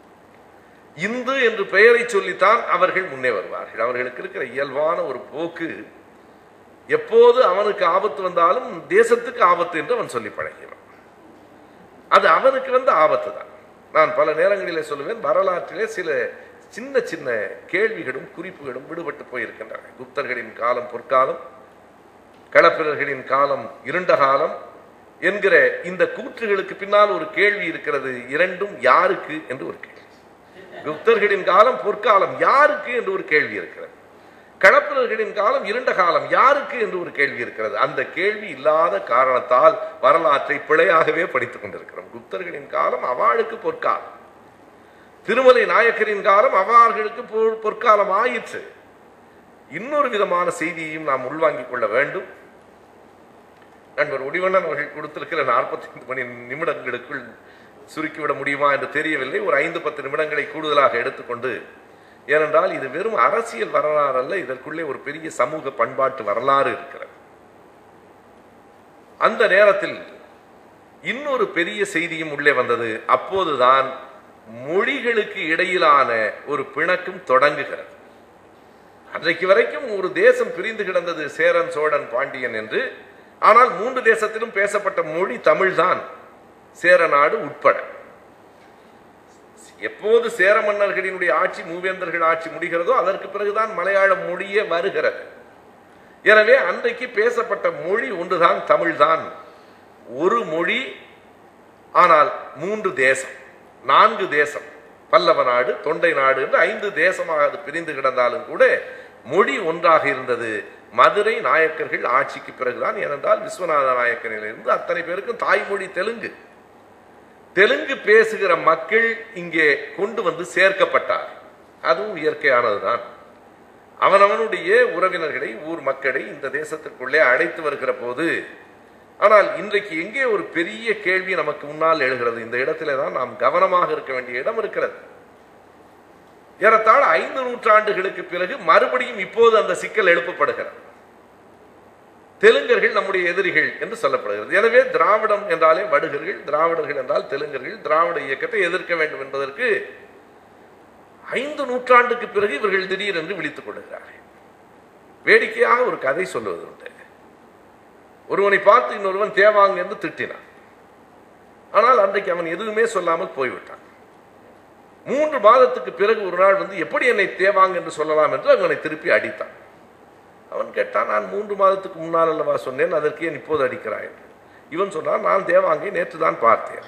இந்து என்று பெயரை சொல்லித்தான் அவர்கள் முன்னே வருவார்கள் அவர்களுக்கு இருக்கிற இயல்பான ஒரு போக்கு எப்போது அவனுக்கு ஆபத்து வந்தாலும் தேசத்துக்கு ஆபத்து என்று அவன் சொல்லி பழகிறான் அது அவனுக்கு வந்து ஆபத்து தான் நான் பல நேரங்களிலே சொல்லுவேன் வரலாற்றிலே சில சின்ன சின்ன கேள்விகளும் குறிப்புகளும் விடுபட்டு போயிருக்கின்றன குப்தர்களின் காலம் பொற்காலம் களப்பிரர்களின் காலம் இருண்ட காலம் என்கிற இந்த கூற்றுகளுக்கு பின்னால் ஒரு கேள்வி இருக்கிறது இரண்டும் யாருக்கு என்று ஒரு கேள்வி குப்தர்களின் காலம் பொற்காலம் யாருக்கு என்று ஒரு கேள்வி இருக்கிறது களப்பிரர்களின் காலம் இருண்ட காலம் யாருக்கு என்று ஒரு கேள்வி இருக்கிறது அந்த கேள்வி இல்லாத காரணத்தால் வரலாற்றை பிழையாகவே படித்துக் கொண்டிருக்கிறோம் குப்தர்களின் காலம் அவளுக்கு பொற்காலம் திருமலை நாயக்கரின் காலம் அவர்களுக்கு பொ- பொற்காலம் ஆயிற்று இன்னொரு விதமான செய்தியையும் நாம் உள்வாங்கிக் கொள்ள வேண்டும் நண்பர் ஒடிவண்ணன் அவர்கள் கொடுத்திருக்கிற 45 மணி நிமிடங்களுக்குள் சுருக்கிவிட முடியுமா என்று தெரியவில்லை ஒரு ஐந்து பத்து நிமிடங்களை கூடுதலாக எடுத்துக்கொண்டு ஏனென்றால் இது வெறும் அரசியல் வரலாறு அல்ல இதற்குள்ளே ஒரு பெரிய சமூக பண்பாட்டு வரலாறு இருக்கிறது அந்த நேரத்தில் இன்னொரு பெரிய செய்தியும் உள்ளே வந்தது அப்போதுதான் மொழிகளுக்கு இடையிலான ஒரு பிணக்கும் தொடங்குகிறது அன்றைக்கு வரைக்கும் ஒரு தேசம் பிரிந்து கிடந்தது சேரன் சோழன் பாண்டியன் என்று ஆனால் மூன்று தேசத்திலும் பேசப்பட்ட மொழி தமிழ்தான் சேர நாடு உட்பட எப்போது சேர மன்னர்களினுடைய ஆட்சி மூவேந்தர்கள் ஆட்சி முடிகிறதோ அதற்கு பிறகுதான் மலையாள மொழியே வருகிறது எனவே அன்றைக்கு பேசப்பட்ட மொழி ஒன்றுதான் தமிழ்தான் ஒரு மொழி ஆனால் மூன்று தேசம் நான்கு தேசம் பல்லவ நாடு தொண்டை நாடு என்று ஐந்து தேசமாக அது பிரிந்து கிடந்தாலும் கூட மொழி ஒன்றாக இருந்தது மதுரை நாயக்கர்கள் ஆட்சிக்கு பிறகுதான் ஏனென்றால் விஸ்வநாத நாயக்கரிலிருந்து அத்தனை பேருக்கும் தாய்மொழி தெலுங்கு தெலுங்கு பேசுகிற மக்கள் இங்கே கொண்டு வந்து சேர்க்கப்பட்டார் அதுவும் இயற்கையானதுதான் அவனவனுடைய உறவினர்களை ஊர் மக்களை இந்த தேசத்திற்குள்ளே அழைத்து வருகிற போது ஆனால் இன்றைக்கு எங்கே ஒரு பெரிய கேள்வி நமக்கு முன்னால் எழுகிறது இந்த இடத்திலே தான் நாம் கவனமாக இருக்க வேண்டிய இடம் இருக்கிறது ஏறத்தாழ ஐந்து நூற்றாண்டுகளுக்கு பிறகு மறுபடியும் இப்போது அந்த சிக்கல் எழுப்பப்படுகிறது தெலுங்கர்கள் நம்முடைய எதிரிகள் என்று சொல்லப்படுகிறது எனவே திராவிடம் என்றாலே வடுகர்கள் திராவிடர்கள் என்றால் தெலுங்கர்கள் திராவிட இயக்கத்தை எதிர்க்க வேண்டும் என்பதற்கு ஐந்து நூற்றாண்டுக்கு பிறகு இவர்கள் திடீரென்று விழித்துக் கொள்கிறார்கள் வேடிக்கையாக ஒரு கதை சொல்லுவது உண்டு ஒருவனை பார்த்து இன்னொருவன் தேவாங்க என்று திட்டினான் ஆனால் அன்றைக்கு அவன் எதுவுமே சொல்லாமல் போய்விட்டான் மூன்று மாதத்துக்கு பிறகு ஒரு நாள் வந்து எப்படி என்னை தேவாங்க என்று சொல்லலாம் என்று அவனை திருப்பி அடித்தான் அவன் கேட்டான் நான் மூன்று மாதத்துக்கு முன்னால் அல்லவா சொன்னேன் அதற்கு ஏன் இப்போது அடிக்கிறாய் என்று இவன் சொன்னான் நான் தேவாங்கை நேற்று தான் பார்த்தேன்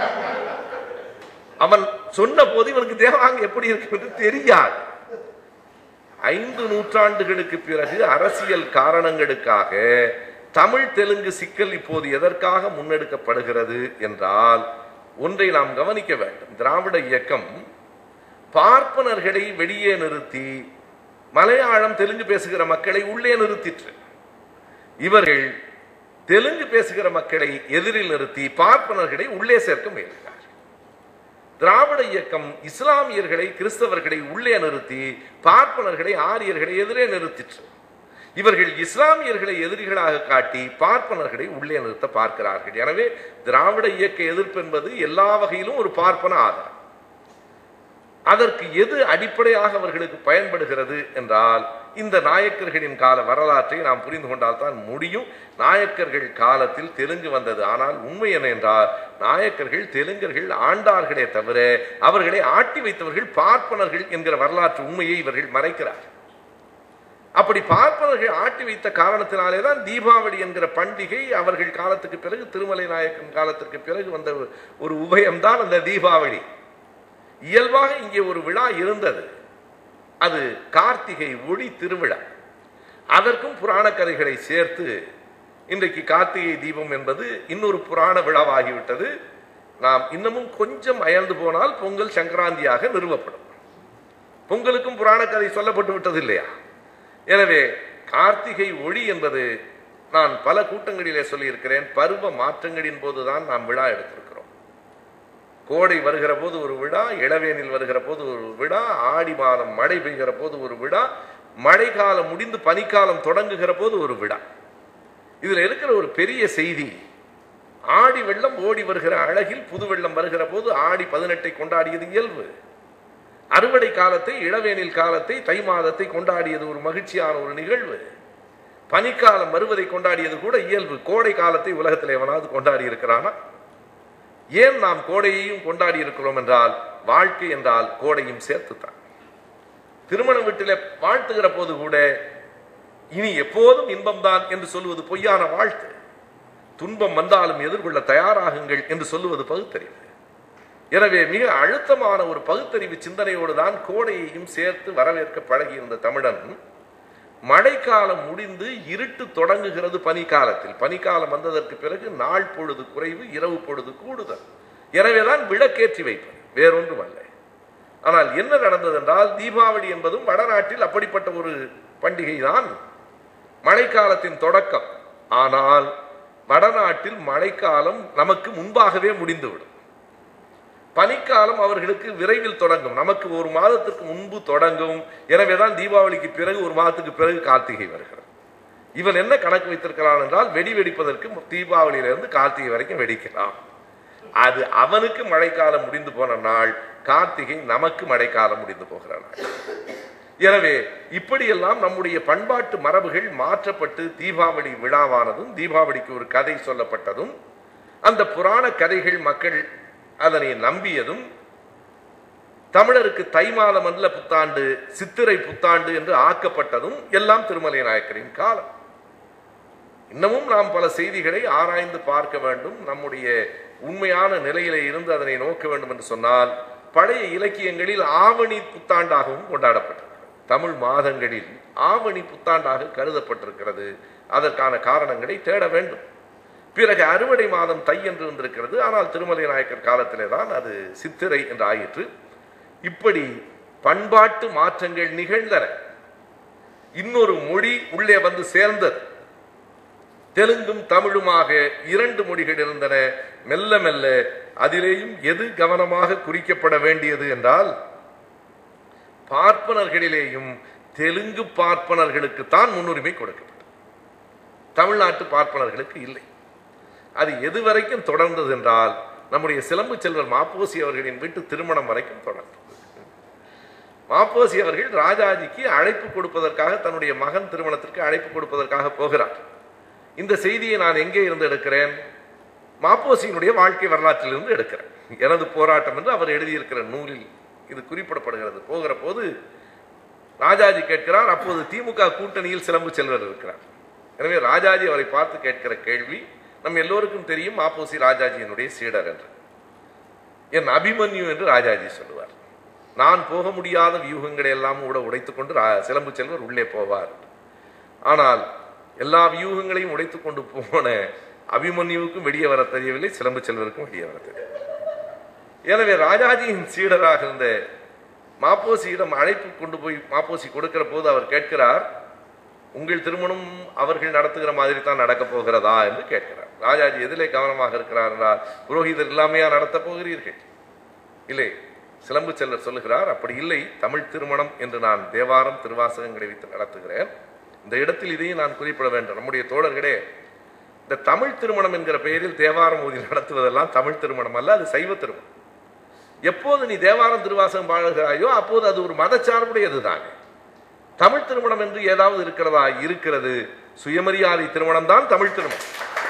அவன் சொன்ன போது இவனுக்கு தேவாங்க எப்படி இருக்கு என்று தெரியாது ஐந்து நூற்றாண்டுகளுக்கு பிறகு அரசியல் காரணங்களுக்காக தமிழ் தெலுங்கு சிக்கல் இப்போது எதற்காக முன்னெடுக்கப்படுகிறது என்றால் ஒன்றை நாம் கவனிக்க வேண்டும் திராவிட இயக்கம் பார்ப்பனர்களை வெளியே நிறுத்தி மலையாளம் தெலுங்கு பேசுகிற மக்களை உள்ளே நிறுத்திற்று இவர்கள் தெலுங்கு பேசுகிற மக்களை எதிரில் நிறுத்தி பார்ப்பனர்களை உள்ளே சேர்க்க முயல்கிறார் திராவிட இயக்கம் இஸ்லாமியர்களை கிறிஸ்தவர்களை உள்ளே நிறுத்தி பார்ப்பனர்களை ஆரியர்களை எதிரே நிறுத்திற்று இவர்கள் இஸ்லாமியர்களை எதிரிகளாக காட்டி பார்ப்பனர்களை உள்ளே நிறுத்த பார்க்கிறார்கள் எனவே திராவிட இயக்க எதிர்ப்பு என்பது எல்லா வகையிலும் ஒரு பார்ப்பன ஆதாரம் அதற்கு எது அடிப்படையாக அவர்களுக்கு பயன்படுகிறது என்றால் இந்த நாயக்கர்களின் கால வரலாற்றை நாம் புரிந்து கொண்டால் தான் முடியும் நாயக்கர்கள் காலத்தில் தெலுங்கு வந்தது ஆனால் உண்மை என்ன என்றால் நாயக்கர்கள் தெலுங்கர்கள் ஆண்டார்களே தவிர அவர்களை ஆட்டி வைத்தவர்கள் பார்ப்பனர்கள் என்கிற வரலாற்று உண்மையை இவர்கள் மறைக்கிறார் அப்படி பார்ப்பனர்கள் ஆட்டி வைத்த காரணத்தினாலே தான் தீபாவளி என்கிற பண்டிகை அவர்கள் காலத்துக்கு பிறகு திருமலை நாயக்கன் காலத்திற்கு பிறகு வந்த ஒரு உபயம்தான் அந்த தீபாவளி இயல்பாக இங்கே ஒரு விழா இருந்தது அது கார்த்திகை ஒளி திருவிழா அதற்கும் புராண கதைகளை சேர்த்து இன்றைக்கு கார்த்திகை தீபம் என்பது இன்னொரு புராண விழாவாகிவிட்டது நாம் இன்னமும் கொஞ்சம் அயர்ந்து போனால் பொங்கல் சங்கராந்தியாக நிறுவப்படும் பொங்கலுக்கும் புராண கதை சொல்லப்பட்டு விட்டது இல்லையா எனவே கார்த்திகை ஒளி என்பது நான் பல கூட்டங்களிலே சொல்லியிருக்கிறேன் பருவ மாற்றங்களின் போதுதான் நாம் விழா எடுத்திருக்கிறோம் கோடை வருகிற போது ஒரு விழா இளவேனில் வருகிற போது ஒரு விழா ஆடி மாதம் மழை பெய்கிற போது ஒரு விழா மழை காலம் முடிந்து பனிக்காலம் தொடங்குகிற போது ஒரு விழா இதுல இருக்கிற ஒரு பெரிய செய்தி ஆடி வெள்ளம் ஓடி வருகிற அழகில் புது வெள்ளம் வருகிற போது ஆடி பதினெட்டை கொண்டாடியது இயல்பு அறுவடை காலத்தை இளவேனில் காலத்தை தை மாதத்தை கொண்டாடியது ஒரு மகிழ்ச்சியான ஒரு நிகழ்வு பனிக்காலம் வருவதை கொண்டாடியது கூட இயல்பு கோடை காலத்தை உலகத்தில் எவனாவது கொண்டாடி இருக்கிறானா ஏன் நாம் கோடையையும் கொண்டாடி இருக்கிறோம் என்றால் வாழ்க்கை என்றால் கோடையும் சேர்த்துத்தான் திருமண வீட்டில் வாழ்த்துகிற போது கூட இனி எப்போதும் இன்பம்தான் என்று சொல்லுவது பொய்யான வாழ்த்து துன்பம் வந்தாலும் எதிர்கொள்ள தயாராகுங்கள் என்று சொல்லுவது பகுத்தறிவு எனவே மிக அழுத்தமான ஒரு பகுத்தறிவு சிந்தனையோடு தான் கோடையையும் சேர்த்து வரவேற்க பழகியிருந்த தமிழன் மழைக்காலம் முடிந்து இருட்டு தொடங்குகிறது பனிக்காலத்தில் பனிக்காலம் வந்ததற்கு பிறகு நாள் பொழுது குறைவு இரவு பொழுது கூடுதல் எனவேதான் விளக்கேற்றி வைப்பது வேறொன்றும் அல்ல ஆனால் என்ன நடந்தது என்றால் தீபாவளி என்பதும் வடநாட்டில் அப்படிப்பட்ட ஒரு பண்டிகை தான் மழைக்காலத்தின் தொடக்கம் ஆனால் வடநாட்டில் மழைக்காலம் நமக்கு முன்பாகவே முடிந்துவிடும் பனிக்காலம் அவர்களுக்கு விரைவில் தொடங்கும் நமக்கு ஒரு மாதத்திற்கு முன்பு தொடங்கும் எனவேதான் தீபாவளிக்கு பிறகு ஒரு மாதத்துக்கு பிறகு கார்த்திகை வருகிறது இவன் என்ன கணக்கு வைத்திருக்கிறான் என்றால் வெடி வெடிப்பதற்கு தீபாவளியிலிருந்து கார்த்திகை வரைக்கும் வெடிக்கலாம் அது அவனுக்கு மழைக்காலம் முடிந்து போன நாள் கார்த்திகை நமக்கு மழைக்காலம் முடிந்து போகிற நாள் எனவே இப்படியெல்லாம் நம்முடைய பண்பாட்டு மரபுகள் மாற்றப்பட்டு தீபாவளி விழாவானதும் தீபாவளிக்கு ஒரு கதை சொல்லப்பட்டதும் அந்த புராண கதைகள் மக்கள் அதனை நம்பியதும் தமிழருக்கு தை மாதம் அல்ல புத்தாண்டு சித்திரை புத்தாண்டு என்று ஆக்கப்பட்டதும் எல்லாம் திருமலை நாயக்கரின் காலம் இன்னமும் நாம் பல செய்திகளை ஆராய்ந்து பார்க்க வேண்டும் நம்முடைய உண்மையான நிலையிலே இருந்து அதனை நோக்க வேண்டும் என்று சொன்னால் பழைய இலக்கியங்களில் ஆவணி புத்தாண்டாகவும் கொண்டாடப்பட்டது தமிழ் மாதங்களில் ஆவணி புத்தாண்டாக கருதப்பட்டிருக்கிறது அதற்கான காரணங்களை தேட வேண்டும் பிறகு அறுவடை மாதம் தை என்று இருந்திருக்கிறது ஆனால் திருமலை நாயக்கர் காலத்திலே தான் அது சித்திரை என்று ஆயிற்று இப்படி பண்பாட்டு மாற்றங்கள் நிகழ்ந்தன இன்னொரு மொழி உள்ளே வந்து சேர்ந்தது தெலுங்கும் தமிழுமாக இரண்டு மொழிகள் இருந்தன மெல்ல மெல்ல அதிலேயும் எது கவனமாக குறிக்கப்பட வேண்டியது என்றால் பார்ப்பனர்களிலேயும் தெலுங்கு பார்ப்பனர்களுக்கு தான் முன்னுரிமை கொடுக்கப்பட்டது தமிழ்நாட்டு பார்ப்பனர்களுக்கு இல்லை அது எது வரைக்கும் தொடர்ந்தது என்றால் நம்முடைய சிலம்பு செல்வர் மாப்போசி அவர்களின் வீட்டு திருமணம் வரைக்கும் தொடர்ந்தது மாப்போசி அவர்கள் ராஜாஜிக்கு அழைப்பு கொடுப்பதற்காக தன்னுடைய மகன் திருமணத்திற்கு அழைப்பு கொடுப்பதற்காக போகிறார் இந்த செய்தியை நான் எங்கே இருந்து எடுக்கிறேன் மாப்போசியினுடைய வாழ்க்கை வரலாற்றிலிருந்து எடுக்கிறேன் எனது போராட்டம் என்று அவர் எழுதியிருக்கிற நூலில் இது குறிப்பிடப்படுகிறது போகிற போது ராஜாஜி கேட்கிறார் அப்போது திமுக கூட்டணியில் சிலம்பு செல்வர் இருக்கிறார் எனவே ராஜாஜி அவரை பார்த்து கேட்கிற கேள்வி நம் எல்லோருக்கும் தெரியும் மாப்போசி ராஜாஜியினுடைய சீடர் என்று என் அபிமன்யு என்று ராஜாஜி சொல்லுவார் நான் போக முடியாத வியூகங்களை எல்லாம் கூட உடைத்துக்கொண்டு ரா- சிலம்பு செல்வர் உள்ளே போவார் ஆனால் எல்லா வியூகங்களையும் உடைத்துக் கொண்டு போன அபிமன்யுவுக்கும் வெளியே வர தெரியவில்லை சிலம்பு செல்வருக்கும் வெளியே வர தெரியவில்லை எனவே ராஜாஜியின் சீடராக இருந்த மாப்போசியிடம் அழைப்பு கொண்டு போய் மாப்போசி கொடுக்கிற போது அவர் கேட்கிறார் உங்கள் திருமணம் அவர்கள் நடத்துகிற மாதிரி தான் நடக்கப் போகிறதா என்று கேட்கிறார் ராஜாஜி எதிலே கவனமாக இருக்கிறார் என்றால் புரோகிதர் இல்லாமையா நடத்தப் போகிறீர்கள் இல்லை சிலம்பு செல்வர் சொல்லுகிறார் அப்படி இல்லை தமிழ் திருமணம் என்று நான் தேவாரம் திருவாசகங்களை வைத்து நடத்துகிறேன் இந்த இடத்தில் இதையும் நான் குறிப்பிட வேண்டும் நம்முடைய தோழர்களே இந்த தமிழ் திருமணம் என்கிற பெயரில் தேவாரம் ஊதி நடத்துவதெல்லாம் தமிழ் திருமணம் அல்ல அது சைவ திருமணம் எப்போது நீ தேவாரம் திருவாசகம் பாடுகிறாயோ அப்போது அது ஒரு மதச்சார்புடையது தானே தமிழ் திருமணம் என்று ஏதாவது இருக்கிறதா இருக்கிறது சுயமரியாதை திருமணம் தான் தமிழ் திருமணம்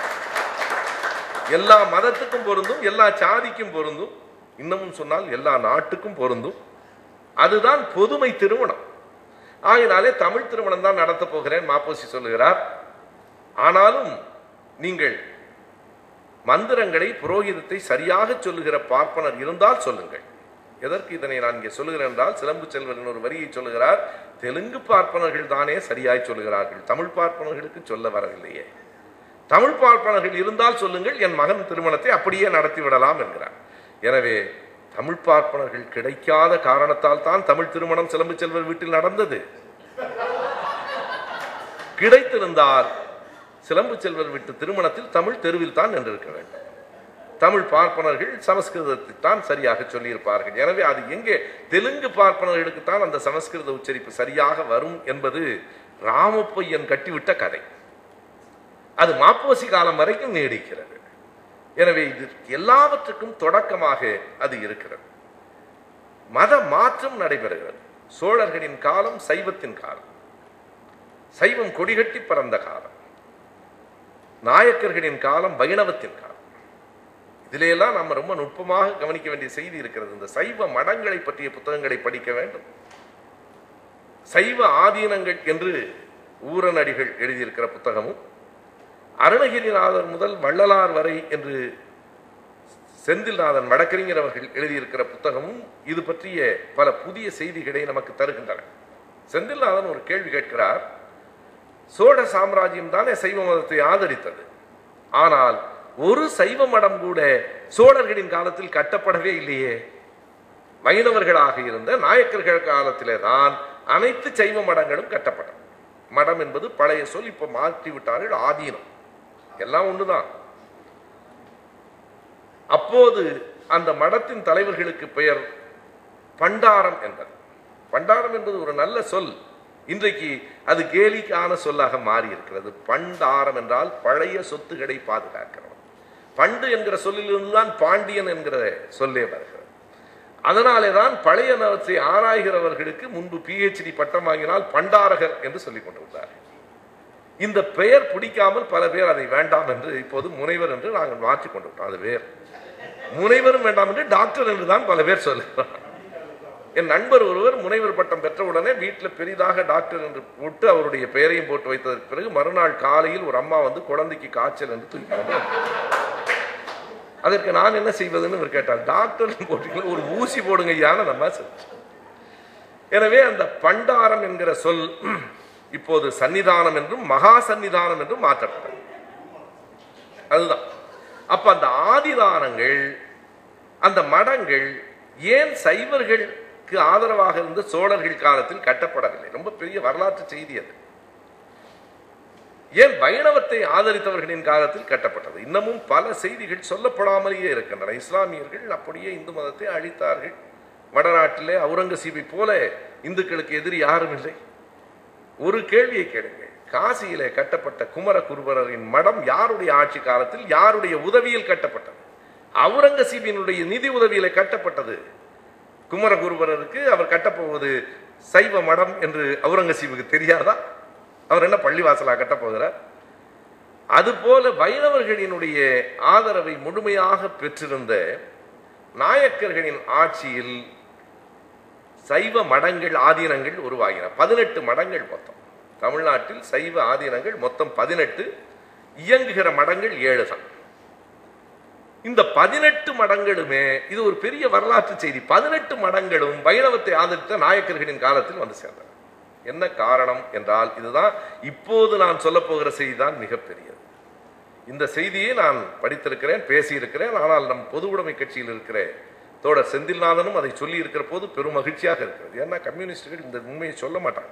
எல்லா மதத்துக்கும் பொருந்தும் எல்லா சாதிக்கும் பொருந்தும் இன்னமும் சொன்னால் எல்லா நாட்டுக்கும் பொருந்தும் அதுதான் பொதுமை திருமணம் ஆகினாலே தமிழ் திருமணம் தான் நடத்தப் போகிறேன் மாப்போசி சொல்லுகிறார் ஆனாலும் நீங்கள் மந்திரங்களை புரோகிதத்தை சரியாக சொல்லுகிற பார்ப்பனர் இருந்தால் சொல்லுங்கள் எதற்கு இதனை நான் இங்கே சொல்லுகிறேன் என்றால் சிலம்பு செல்வன் ஒரு வரியை சொல்லுகிறார் தெலுங்கு பார்ப்பனர்கள் தானே சரியாய் சொல்லுகிறார்கள் தமிழ் பார்ப்பனர்களுக்கு சொல்ல வரவில்லையே தமிழ் பார்ப்பனர்கள் இருந்தால் சொல்லுங்கள் என் மகன் திருமணத்தை அப்படியே நடத்தி விடலாம் என்கிறார் எனவே தமிழ் பார்ப்பனர்கள் கிடைக்காத காரணத்தால் தான் தமிழ் திருமணம் சிலம்பு செல்வர் வீட்டில் நடந்தது கிடைத்திருந்தால் சிலம்பு செல்வர் வீட்டு திருமணத்தில் தமிழ் தெருவில் தான் நின்றிருக்க வேண்டும் தமிழ் பார்ப்பனர்கள் சமஸ்கிருதத்தை தான் சரியாக சொல்லியிருப்பார்கள் எனவே அது எங்கே தெலுங்கு பார்ப்பனர்களுக்கு தான் அந்த சமஸ்கிருத உச்சரிப்பு சரியாக வரும் என்பது ராமப்பையன் கட்டிவிட்ட கதை அது மாப்போசி காலம் வரைக்கும் நீடிக்கிறது எனவே இது எல்லாவற்றுக்கும் தொடக்கமாக அது இருக்கிறது மத மாற்றம் நடைபெறுகிறது சோழர்களின் காலம் சைவத்தின் காலம் சைவம் கொடிகட்டி பறந்த காலம் நாயக்கர்களின் காலம் வைணவத்தின் காலம் இதிலெல்லாம் நம்ம ரொம்ப நுட்பமாக கவனிக்க வேண்டிய செய்தி இருக்கிறது இந்த சைவ மடங்களை பற்றிய புத்தகங்களை படிக்க வேண்டும் சைவ ஆதீனங்கள் என்று ஊரனடிகள் எழுதியிருக்கிற புத்தகமும் அருணகிரிநாதர் முதல் வள்ளலார் வரை என்று செந்தில்நாதன் வடக்கறிஞர் அவர்கள் எழுதியிருக்கிற புத்தகமும் இது பற்றிய பல புதிய செய்திகளை நமக்கு தருகின்றன செந்தில்நாதன் ஒரு கேள்வி கேட்கிறார் சோழ சாம்ராஜ்யம் தானே சைவ மதத்தை ஆதரித்தது ஆனால் ஒரு சைவ மடம் கூட சோழர்களின் காலத்தில் கட்டப்படவே இல்லையே வைணவர்களாக இருந்த நாயக்கர்கள் காலத்திலே தான் அனைத்து சைவ மடங்களும் கட்டப்பட்டன மடம் என்பது பழைய சொல் இப்ப மாற்றி விட்டார்கள் ஆதீனம் எல்லாம் ஒண்ணுதான் அப்போது அந்த மடத்தின் தலைவர்களுக்கு பெயர் பண்டாரம் என்பது பண்டாரம் என்பது ஒரு நல்ல சொல் இன்றைக்கு அது கேலிக்கான சொல்லாக மாறி இருக்கிறது பண்டாரம் என்றால் பழைய சொத்துக்களை பாதுகாக்கிறவன் பண்டு என்கிற சொல்லிலிருந்து தான் பாண்டியன் என்கிற சொல்லே வருகிறது அதனாலே தான் பழைய நவற்றை ஆராய்கிறவர்களுக்கு முன்பு பிஹெச்டி பட்டம் வாங்கினால் பண்டாரகர் என்று சொல்லிக் கொண்டிருந்தார்கள் இந்த பெயர் பிடிக்காமல் பல பேர் அதை வேண்டாம் என்று இப்போது முனைவர் என்று நாங்கள் மாற்றிக் கொண்டு விட்டோம் அது வேறு முனைவரும் வேண்டாம் என்று டாக்டர் என்று தான் பல பேர் சொல்லுகிறார் என் நண்பர் ஒருவர் முனைவர் பட்டம் பெற்றவுடனே வீட்டில் பெரிதாக டாக்டர் என்று போட்டு அவருடைய பெயரையும் போட்டு வைத்ததற்கு பிறகு மறுநாள் காலையில் ஒரு அம்மா வந்து குழந்தைக்கு காய்ச்சல் என்று தூக்கி வந்து அதற்கு நான் என்ன செய்வதுன்னு இவர் கேட்டார் டாக்டர் போட்டீங்களா ஒரு ஊசி போடுங்க ஐயான்னு நம்ம சொல்லிச்சு எனவே அந்த பண்டாரம் என்கிற சொல் இப்போது சன்னிதானம் என்றும் மகா சன்னிதானம் என்றும் மாற்றப்பட்டது அதுதான் அப்ப அந்த ஆதிதானங்கள் அந்த மடங்கள் ஏன் சைவர்களுக்கு ஆதரவாக இருந்த சோழர்கள் காலத்தில் கட்டப்படவில்லை ரொம்ப பெரிய வரலாற்று செய்தி அது ஏன் வைணவத்தை ஆதரித்தவர்களின் காலத்தில் கட்டப்பட்டது இன்னமும் பல செய்திகள் சொல்லப்படாமலேயே இருக்கின்றன இஸ்லாமியர்கள் அப்படியே இந்து மதத்தை அழித்தார்கள் வடநாட்டிலே அவுரங்கசீபை போல இந்துக்களுக்கு எதிரி யாரும் இல்லை ஒரு கேள்வியை கேளுங்கள் காசியிலே கட்டப்பட்ட குமர குருபரரின் மடம் யாருடைய ஆட்சி காலத்தில் யாருடைய உதவியில் கட்டப்பட்டது அவுரங்கசீபினுடைய நிதி உதவியில கட்டப்பட்டது குமரகுருபரருக்கு அவர் கட்டப்போவது சைவ மடம் என்று அவுரங்கசீபுக்கு தெரியாதா அவர் என்ன பள்ளிவாசலா கட்டப் போகிறார் அதுபோல வைணவர்களினுடைய ஆதரவை முழுமையாக பெற்றிருந்த நாயக்கர்களின் ஆட்சியில் சைவ மடங்கள் ஆதீனங்கள் உருவாகின பதினெட்டு மடங்கள் மொத்தம் தமிழ்நாட்டில் சைவ ஆதீனங்கள் மொத்தம் பதினெட்டு இயங்குகிற மடங்கள் ஏழு தான் இந்த பதினெட்டு மடங்களுமே இது ஒரு பெரிய வரலாற்று செய்தி பதினெட்டு மடங்களும் வைணவத்தை ஆதரித்த நாயக்கர்களின் காலத்தில் வந்து சேர்ந்தன என்ன காரணம் என்றால் இதுதான் இப்போது நான் சொல்லப் போகிற செய்தி தான் மிகப்பெரியது இந்த செய்தியை நான் படித்திருக்கிறேன் பேசியிருக்கிறேன் ஆனால் நம் பொது உடைமை கட்சியில் இருக்கிற தோழர் செந்தில்நாதனும் அதை சொல்லி இருக்கிற போது பெரும் மகிழ்ச்சியாக இருக்கிறது ஏன்னா கம்யூனிஸ்டுகள் இந்த உண்மையை சொல்ல மாட்டாங்க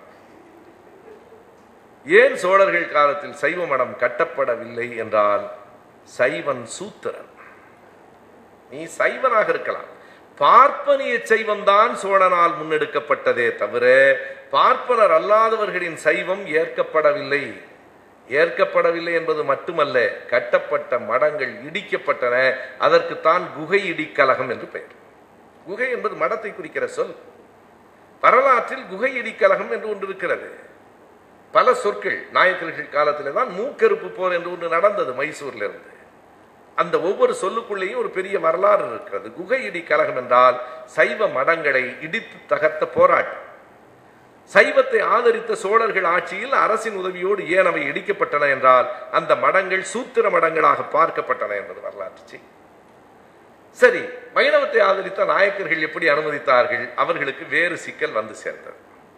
ஏன் சோழர்கள் காலத்தில் சைவ மடம் கட்டப்படவில்லை என்றால் சைவன் சூத்திரன் நீ சைவனாக இருக்கலாம் பார்ப்பனிய சைவம் தான் சோழனால் முன்னெடுக்கப்பட்டதே தவிர பார்ப்பனர் அல்லாதவர்களின் சைவம் ஏற்கப்படவில்லை ஏற்கப்படவில்லை என்பது மட்டுமல்ல கட்டப்பட்ட மடங்கள் இடிக்கப்பட்டன அதற்குத்தான் குகை இடிக்கலகம் என்று பெயர் குகை என்பது மடத்தை குறிக்கிற சொல் வரலாற்றில் குகை இடிக்கலகம் என்று ஒன்று இருக்கிறது பல சொற்கள் நாயக்கர்கள் காலத்திலே தான் மூக்கருப்பு போர் என்று ஒன்று நடந்தது மைசூர்ல இருந்து அந்த ஒவ்வொரு சொல்லுக்குள்ளேயும் ஒரு பெரிய வரலாறு இருக்கிறது குகை இடி கலகம் என்றால் சைவ மடங்களை இடித்து தகர்த்த போராட்டம் சைவத்தை ஆதரித்த சோழர்கள் ஆட்சியில் அரசின் உதவியோடு ஏன் அவை இடிக்கப்பட்டன என்றால் அந்த மடங்கள் சூத்திர மடங்களாக பார்க்கப்பட்டன என்பது வரலாற்று செய்தி சரி வைணவத்தை ஆதரித்த நாயக்கர்கள் எப்படி அனுமதித்தார்கள் அவர்களுக்கு வேறு சிக்கல் வந்து சேர்ந்தது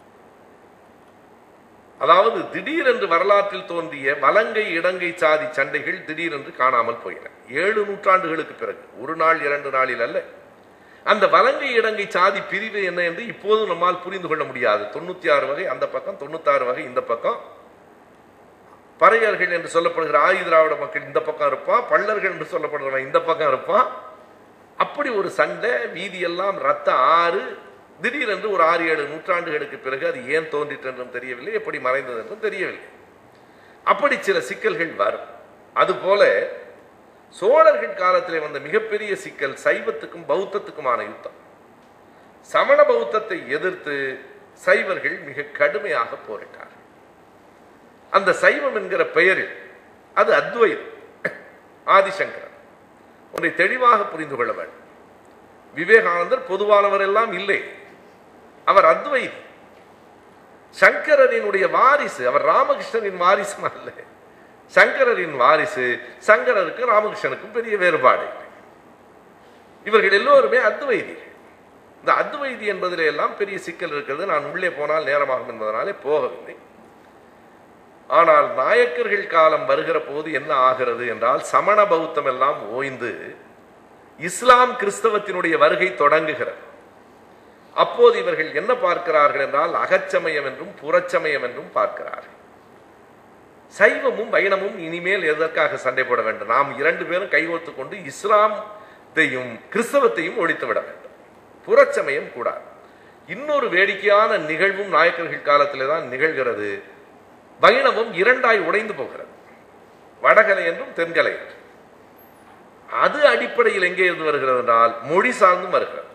அதாவது திடீரென்று வரலாற்றில் தோன்றிய வலங்கை இடங்கை சாதி சண்டைகள் திடீரென்று காணாமல் போயின ஏழு நூற்றாண்டுகளுக்கு பிறகு ஒரு நாள் இரண்டு நாளில் அல்ல அந்த வலங்கை இடங்கை சாதி பிரிவு என்ன என்று இப்போது நம்மால் புரிந்து கொள்ள முடியாது தொண்ணூத்தி ஆறு வகை அந்த பக்கம் தொண்ணூத்தாறு வகை இந்த பக்கம் பறையர்கள் என்று சொல்லப்படுகிற ஆதி திராவிட மக்கள் இந்த பக்கம் இருப்பான் பள்ளர்கள் என்று சொல்லப்படுகிறவன் இந்த பக்கம் இருப்பான் அப்படி ஒரு சண்டை வீதியெல்லாம் ரத்த ஆறு திடீரென்று ஒரு ஆறு ஏழு நூற்றாண்டுகளுக்கு பிறகு அது ஏன் தோன்றிற்று என்றும் தெரியவில்லை எப்படி மறைந்தது என்றும் தெரியவில்லை அப்படி சில சிக்கல்கள் வரும் அதுபோல சோழர்கள் காலத்திலே வந்த மிகப்பெரிய சிக்கல் சைவத்துக்கும் பௌத்தத்துக்குமான யுத்தம் சமண பௌத்தத்தை எதிர்த்து சைவர்கள் மிக கடுமையாக போரிட்டார்கள் அந்த சைவம் என்கிற பெயரில் அது அத்வைதம் ஆதிசங்கரன் ஒன்றை தெளிவாக புரிந்து கொள்ள வேண்டும் விவேகானந்தர் பொதுவானவர் எல்லாம் இல்லை அவர் அத்வைதி சங்கரரினுடைய வாரிசு அவர் ராமகிருஷ்ணனின் வாரிசு அல்ல சங்கரரின் வாரிசு சங்கரருக்கும் ராமகிருஷ்ணனுக்கும் பெரிய வேறுபாடு இல்லை. இவர்கள் எல்லோருமே அத்வைதிகள் இந்த அத்வைதி என்பதிலே எல்லாம் பெரிய சிக்கல் இருக்கிறது நான் உள்ளே போனால் நேரமாகும் என்பதனாலே போகவில்லை ஆனால் நாயக்கர்கள் காலம் வருகிற போது என்ன ஆகிறது என்றால் சமண பௌத்தம் எல்லாம் ஓய்ந்து இஸ்லாம் கிறிஸ்தவத்தினுடைய வருகை தொடங்குகிறது அப்போது இவர்கள் என்ன பார்க்கிறார்கள் என்றால் அகச்சமயம் என்றும் புறச்சமயம் என்றும் பார்க்கிறார்கள் சைவமும் வைணமும் இனிமேல் எதற்காக சண்டை போட வேண்டும் நாம் இரண்டு பேரும் கைகோர்த்து கொண்டு இஸ்லாத்தையும் கிறிஸ்தவத்தையும் ஒழித்து விட வேண்டும் புறச்சமயம் கூடாது இன்னொரு வேடிக்கையான நிகழ்வும் நாயக்கர்கள் காலத்திலே தான் நிகழ்கிறது வைணவம் இரண்டாய் உடைந்து போகிறது வடகலை என்றும் தென்கலை என்றும் அது அடிப்படையில் எங்கே இருந்து வருகிறது என்றால் மொழி சார்ந்தும் வருகிறது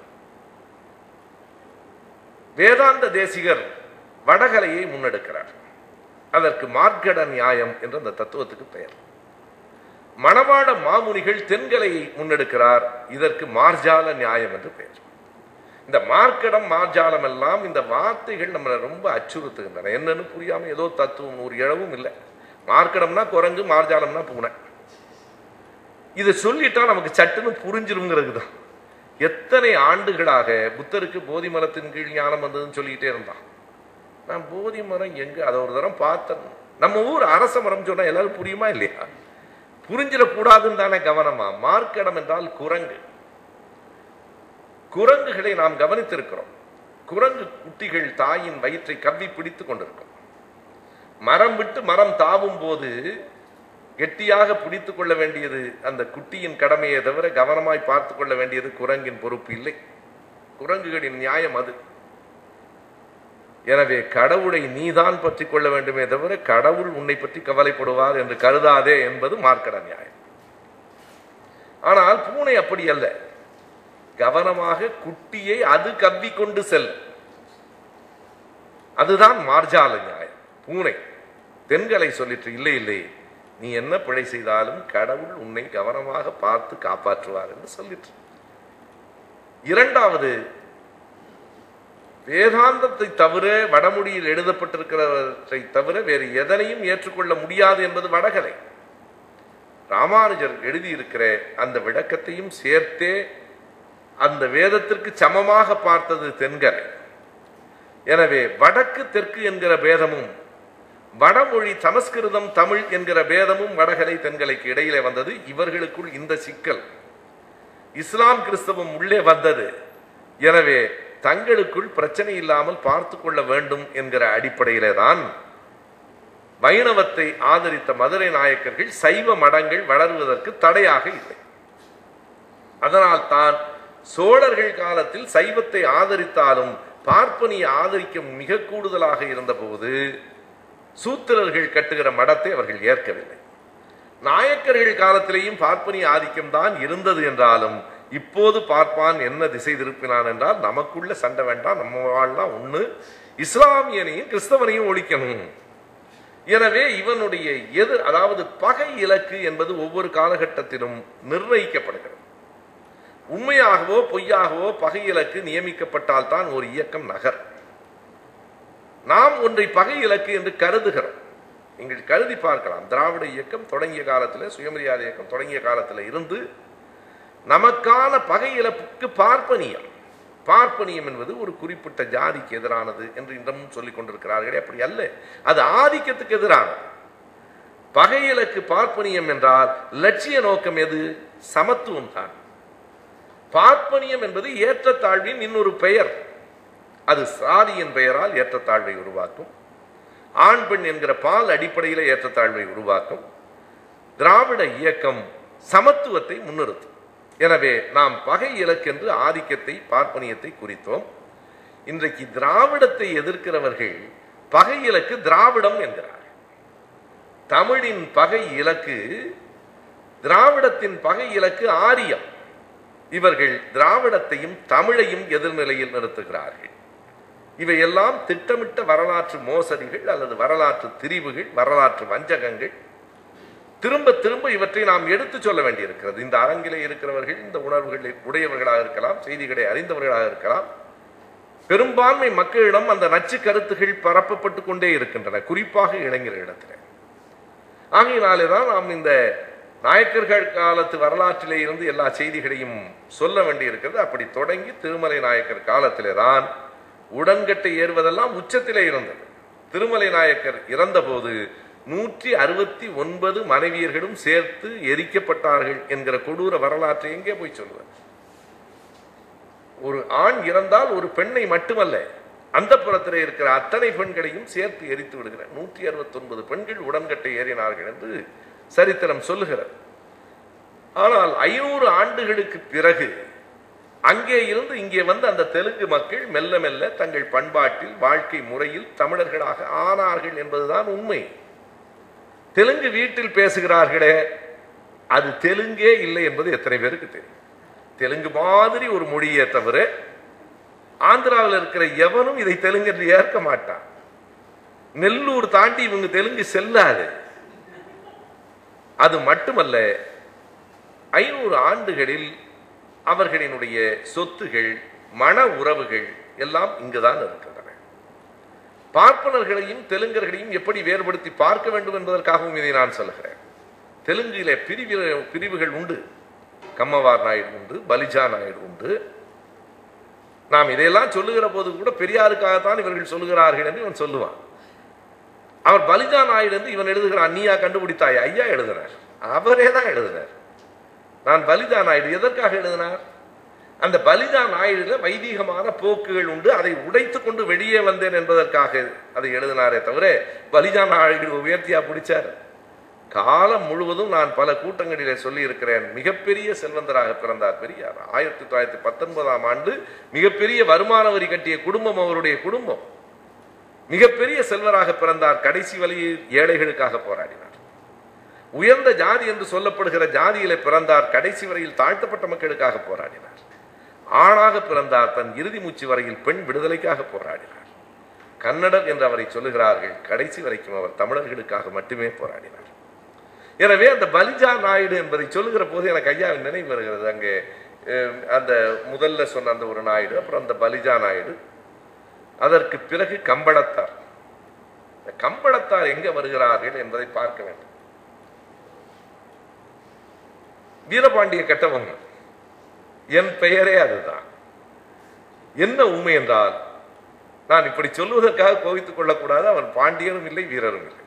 வேதாந்த தேசிகர் வடகலையை முன்னெடுக்கிறார் அதற்கு மார்க்கட நியாயம் என்ற அந்த தத்துவத்துக்கு பெயர் மணவாட மாமுனிகள் தென்கலையை முன்னெடுக்கிறார் இதற்கு மார்ஜால நியாயம் என்று பெயர் இந்த மார்க்கடம் மார்ஜாலம் எல்லாம் இந்த வார்த்தைகள் நம்மளை ரொம்ப அச்சுறுத்துகின்றன என்னன்னு புரியாம ஏதோ தத்துவம் ஒரு இழவும் இல்லை மார்க்கடம்னா குரங்கு மார்ஜாலம்னா பூனை இதை சொல்லிட்டா நமக்கு சட்டுன்னு புரிஞ்சிருங்கிறது தான் எத்தனை ஆண்டுகளாக புத்தருக்கு போதி மரத்தின் கீழ் ஞானம் வந்ததுன்னு சொல்லிக்கிட்டே இருந்தான் நான் போதி மரம் எங்க அதை ஒரு தரம் பார்த்தேன் நம்ம ஊர் அரச மரம் சொன்னா எல்லாரும் புரியுமா இல்லையா புரிஞ்சிடக்கூடாதுன்னு தானே கவனமா மார்க்கடம் என்றால் குரங்கு குரங்குகளை நாம் கவனித்திருக்கிறோம் குரங்கு குட்டிகள் தாயின் வயிற்றை கவ்வி பிடித்துக் கொண்டிருக்கும் மரம் விட்டு மரம் தாவும் போது கெட்டியாக பிடித்துக் கொள்ள வேண்டியது அந்த குட்டியின் கடமையை தவிர கவனமாய் பார்த்து கொள்ள வேண்டியது குரங்கின் பொறுப்பு இல்லை குரங்குகளின் நியாயம் அது எனவே கடவுளை நீதான் பற்றி கொள்ள வேண்டுமே தவிர கடவுள் உன்னை பற்றி கவலைப்படுவார் என்று கருதாதே என்பது மார்க்கட நியாயம் ஆனால் பூனை அப்படி அல்ல கவனமாக குட்டியை அது கவ்விக்கொண்டு செல் அதுதான் மார்ஜால நியாயம் பூனை தென்களை சொல்லிட்டு இல்லை இல்லை நீ என்ன பிழை செய்தாலும் கடவுள் உன்னை கவனமாக பார்த்து காப்பாற்றுவார் என்று சொல்லிட்டு இரண்டாவது வேதாந்தத்தை தவிர வடமொழியில் எழுதப்பட்டிருக்கிறவற்றை தவிர வேறு எதனையும் ஏற்றுக்கொள்ள முடியாது என்பது வடகலை ராமானுஜர் எழுதியிருக்கிற அந்த விளக்கத்தையும் சேர்த்தே அந்த வேதத்திற்கு சமமாக பார்த்தது தென்கரை எனவே வடக்கு தெற்கு என்கிற பேதமும் வடமொழி சமஸ்கிருதம் தமிழ் என்கிற பேதமும் வடகலை தென்கலைக்கு இடையிலே வந்தது இவர்களுக்குள் இந்த சிக்கல் இஸ்லாம் கிறிஸ்தவம் உள்ளே வந்தது எனவே தங்களுக்குள் பிரச்சனை இல்லாமல் பார்த்து கொள்ள வேண்டும் என்கிற அடிப்படையிலே தான் வைணவத்தை ஆதரித்த மதுரை நாயக்கர்கள் சைவ மடங்கள் வளருவதற்கு தடையாக இல்லை அதனால் தான் சோழர்கள் காலத்தில் சைவத்தை ஆதரித்தாலும் பார்ப்பனியை ஆதரிக்க மிக கூடுதலாக இருந்தபோது சூத்திரர்கள் கட்டுகிற மடத்தை அவர்கள் ஏற்கவில்லை நாயக்கர்கள் காலத்திலேயும் பார்ப்பனிய ஆதிக்கம் தான் இருந்தது என்றாலும் இப்போது பார்ப்பான் என்ன திசை திருப்பினான் என்றால் நமக்குள்ள சண்டை வேண்டாம் நம்ம வாழ்லாம் ஒண்ணு இஸ்லாமியனையும் கிறிஸ்தவனையும் ஒழிக்கணும் எனவே இவனுடைய எது அதாவது பகை இலக்கு என்பது ஒவ்வொரு காலகட்டத்திலும் நிர்ணயிக்கப்படுகிறது உண்மையாகவோ பொய்யாகவோ பகை இலக்கு நியமிக்கப்பட்டால் தான் ஒரு இயக்கம் நகர் நாம் ஒன்றை பகை இலக்கு என்று கருதுகிறோம் நீங்கள் கருதி பார்க்கலாம் திராவிட இயக்கம் தொடங்கிய காலத்தில் சுயமரியாதை இயக்கம் தொடங்கிய காலத்தில் இருந்து நமக்கான பகை இழப்புக்கு பார்ப்பனியம் பார்ப்பனியம் என்பது ஒரு குறிப்பிட்ட ஜாதிக்கு எதிரானது என்று இன்றமும் சொல்லிக் கொண்டிருக்கிறார்களே அப்படி அல்ல அது ஆதிக்கத்துக்கு எதிரானது பகை இலக்கு பார்ப்பனியம் என்றால் லட்சிய நோக்கம் எது சமத்துவம் தான் பார்ப்பனியம் என்பது ஏற்றத்தாழ்வின் இன்னொரு பெயர் அது சாதியின் பெயரால் ஏற்றத்தாழ்வை உருவாக்கும் ஆண் பெண் என்கிற பால் அடிப்படையில் ஏற்றத்தாழ்வை உருவாக்கும் திராவிட இயக்கம் சமத்துவத்தை முன்னிறுத்தும் எனவே நாம் பகை இலக்கென்று ஆதிக்கத்தை பார்ப்பனியத்தை குறித்தோம் இன்றைக்கு திராவிடத்தை எதிர்க்கிறவர்கள் பகை இலக்கு திராவிடம் என்கிறார் தமிழின் பகை இலக்கு திராவிடத்தின் பகை இலக்கு ஆரியம் இவர்கள் திராவிடத்தையும் தமிழையும் எதிர்நிலையில் நிறுத்துகிறார்கள் இவையெல்லாம் திட்டமிட்ட வரலாற்று மோசடிகள் அல்லது வரலாற்று திரிவுகள் வரலாற்று வஞ்சகங்கள் திரும்ப திரும்ப இவற்றை நாம் எடுத்து சொல்ல வேண்டியிருக்கிறது இந்த அரங்கிலே இருக்கிறவர்கள் இந்த உணர்வுகளை உடையவர்களாக இருக்கலாம் செய்திகளை அறிந்தவர்களாக இருக்கலாம் பெரும்பான்மை மக்களிடம் அந்த நச்சு கருத்துகள் பரப்பப்பட்டு கொண்டே இருக்கின்றன குறிப்பாக இளைஞர்களிடத்தில் ஆகையினாலே தான் நாம் இந்த நாயக்கர்கள் காலத்து வரலாற்றிலே இருந்து எல்லா செய்திகளையும் சொல்ல வேண்டியிருக்கிறது அப்படி தொடங்கி திருமலை நாயக்கர் காலத்திலே தான் உடன்கட்டை ஏறுவதெல்லாம் உச்சத்திலே இருந்தது திருமலை நாயக்கர் இறந்தபோது நூற்றி அறுபத்தி ஒன்பது மனைவியர்களும் சேர்த்து எரிக்கப்பட்டார்கள் என்கிற கொடூர வரலாற்றை எங்கே போய் சொல்லுவது ஒரு ஆண் இறந்தால் ஒரு பெண்ணை மட்டுமல்ல அந்த புறத்தில் இருக்கிற அத்தனை பெண்களையும் சேர்த்து எரித்து விடுகிற நூற்றி அறுபத்தி ஒன்பது பெண்கள் உடன்கட்டை ஏறினார்கள் என்று சரித்திரம் சொல்லுகிறது ஆனால் ஐநூறு ஆண்டுகளுக்கு பிறகு அங்கே இருந்து இங்கே வந்து அந்த தெலுங்கு மக்கள் மெல்ல மெல்ல தங்கள் பண்பாட்டில் வாழ்க்கை முறையில் தமிழர்களாக ஆனார்கள் என்பதுதான் உண்மை தெலுங்கு வீட்டில் பேசுகிறார்களே அது தெலுங்கே இல்லை என்பது எத்தனை பேருக்கு தெரியும் தெலுங்கு மாதிரி ஒரு மொழியை தவிர ஆந்திராவில் இருக்கிற எவனும் இதை தெலுங்கு என்று ஏற்க மாட்டான் நெல்லூர் தாண்டி இவங்க தெலுங்கு செல்லாது அது மட்டுமல்ல ஐநூறு ஆண்டுகளில் அவர்களினுடைய சொத்துகள் மன உறவுகள் எல்லாம் இங்குதான் இருக்கின்றன பார்ப்பனர்களையும் தெலுங்கர்களையும் எப்படி வேறுபடுத்தி பார்க்க வேண்டும் என்பதற்காகவும் இதை நான் சொல்கிறேன் தெலுங்கிலே பிரிவு பிரிவுகள் உண்டு கம்மவார் நாயுடு உண்டு பலிஜா நாயுடு உண்டு நாம் இதையெல்லாம் சொல்லுகிற போது கூட பெரியாருக்காகத்தான் இவர்கள் சொல்லுகிறார்கள் என்று இவன் சொல்லுவான் அவர் பலிஜா நாயுடு என்று இவன் எழுதுகிறான் நீயா கண்டுபிடித்தாய் ஐயா எழுதினார் அவரே தான் எழுதினார் நான் பலிதா நாயுடு எதற்காக எழுதினார் அந்த பலிதா நாயுடுல வைதீகமான போக்குகள் உண்டு அதை உடைத்து கொண்டு வெளியே வந்தேன் என்பதற்காக அதை எழுதினாரே தவிர பலிதா நாயுடு உயர்த்தியா பிடிச்சார் காலம் முழுவதும் நான் பல கூட்டங்களிலே சொல்லி இருக்கிறேன் மிகப்பெரிய செல்வந்தராக பிறந்தார் பெரியார் ஆயிரத்தி தொள்ளாயிரத்தி பத்தொன்பதாம் ஆண்டு மிகப்பெரிய வருமான வரி கட்டிய குடும்பம் அவருடைய குடும்பம் மிகப்பெரிய செல்வராக பிறந்தார் கடைசி வழியில் ஏழைகளுக்காக போராடினார் உயர்ந்த ஜாதி என்று சொல்லப்படுகிற ஜாதியில பிறந்தார் கடைசி வரையில் தாழ்த்தப்பட்ட மக்களுக்காக போராடினார் ஆணாக பிறந்தார் தன் இறுதி மூச்சு வரையில் பெண் விடுதலைக்காக போராடினார் கன்னடர் என்று அவரை சொல்லுகிறார்கள் கடைசி வரைக்கும் அவர் தமிழர்களுக்காக மட்டுமே போராடினார் எனவே அந்த பலிஜா நாயுடு என்பதை சொல்லுகிற போது எனக்கு ஐயாவின் நினைவு வருகிறது அங்கே அஹ், அந்த முதல்ல சொன்ன அந்த ஒரு நாயுடு அப்புறம் அந்த பலிஜா நாயுடு அதற்கு பிறகு கம்பளத்தார் இந்த கம்பளத்தார் எங்க வருகிறார்கள் என்பதை பார்க்க வேண்டும் வீரபாண்டிய கட்டபொம்மன் என் பெயரே அதுதான் என்ன உண்மை என்றால் நான் இப்படி சொல்வதற்காக கோவித்துக் கொள்ளக்கூடாது அவன் பாண்டியனும் இல்லை வீரரும் இல்லை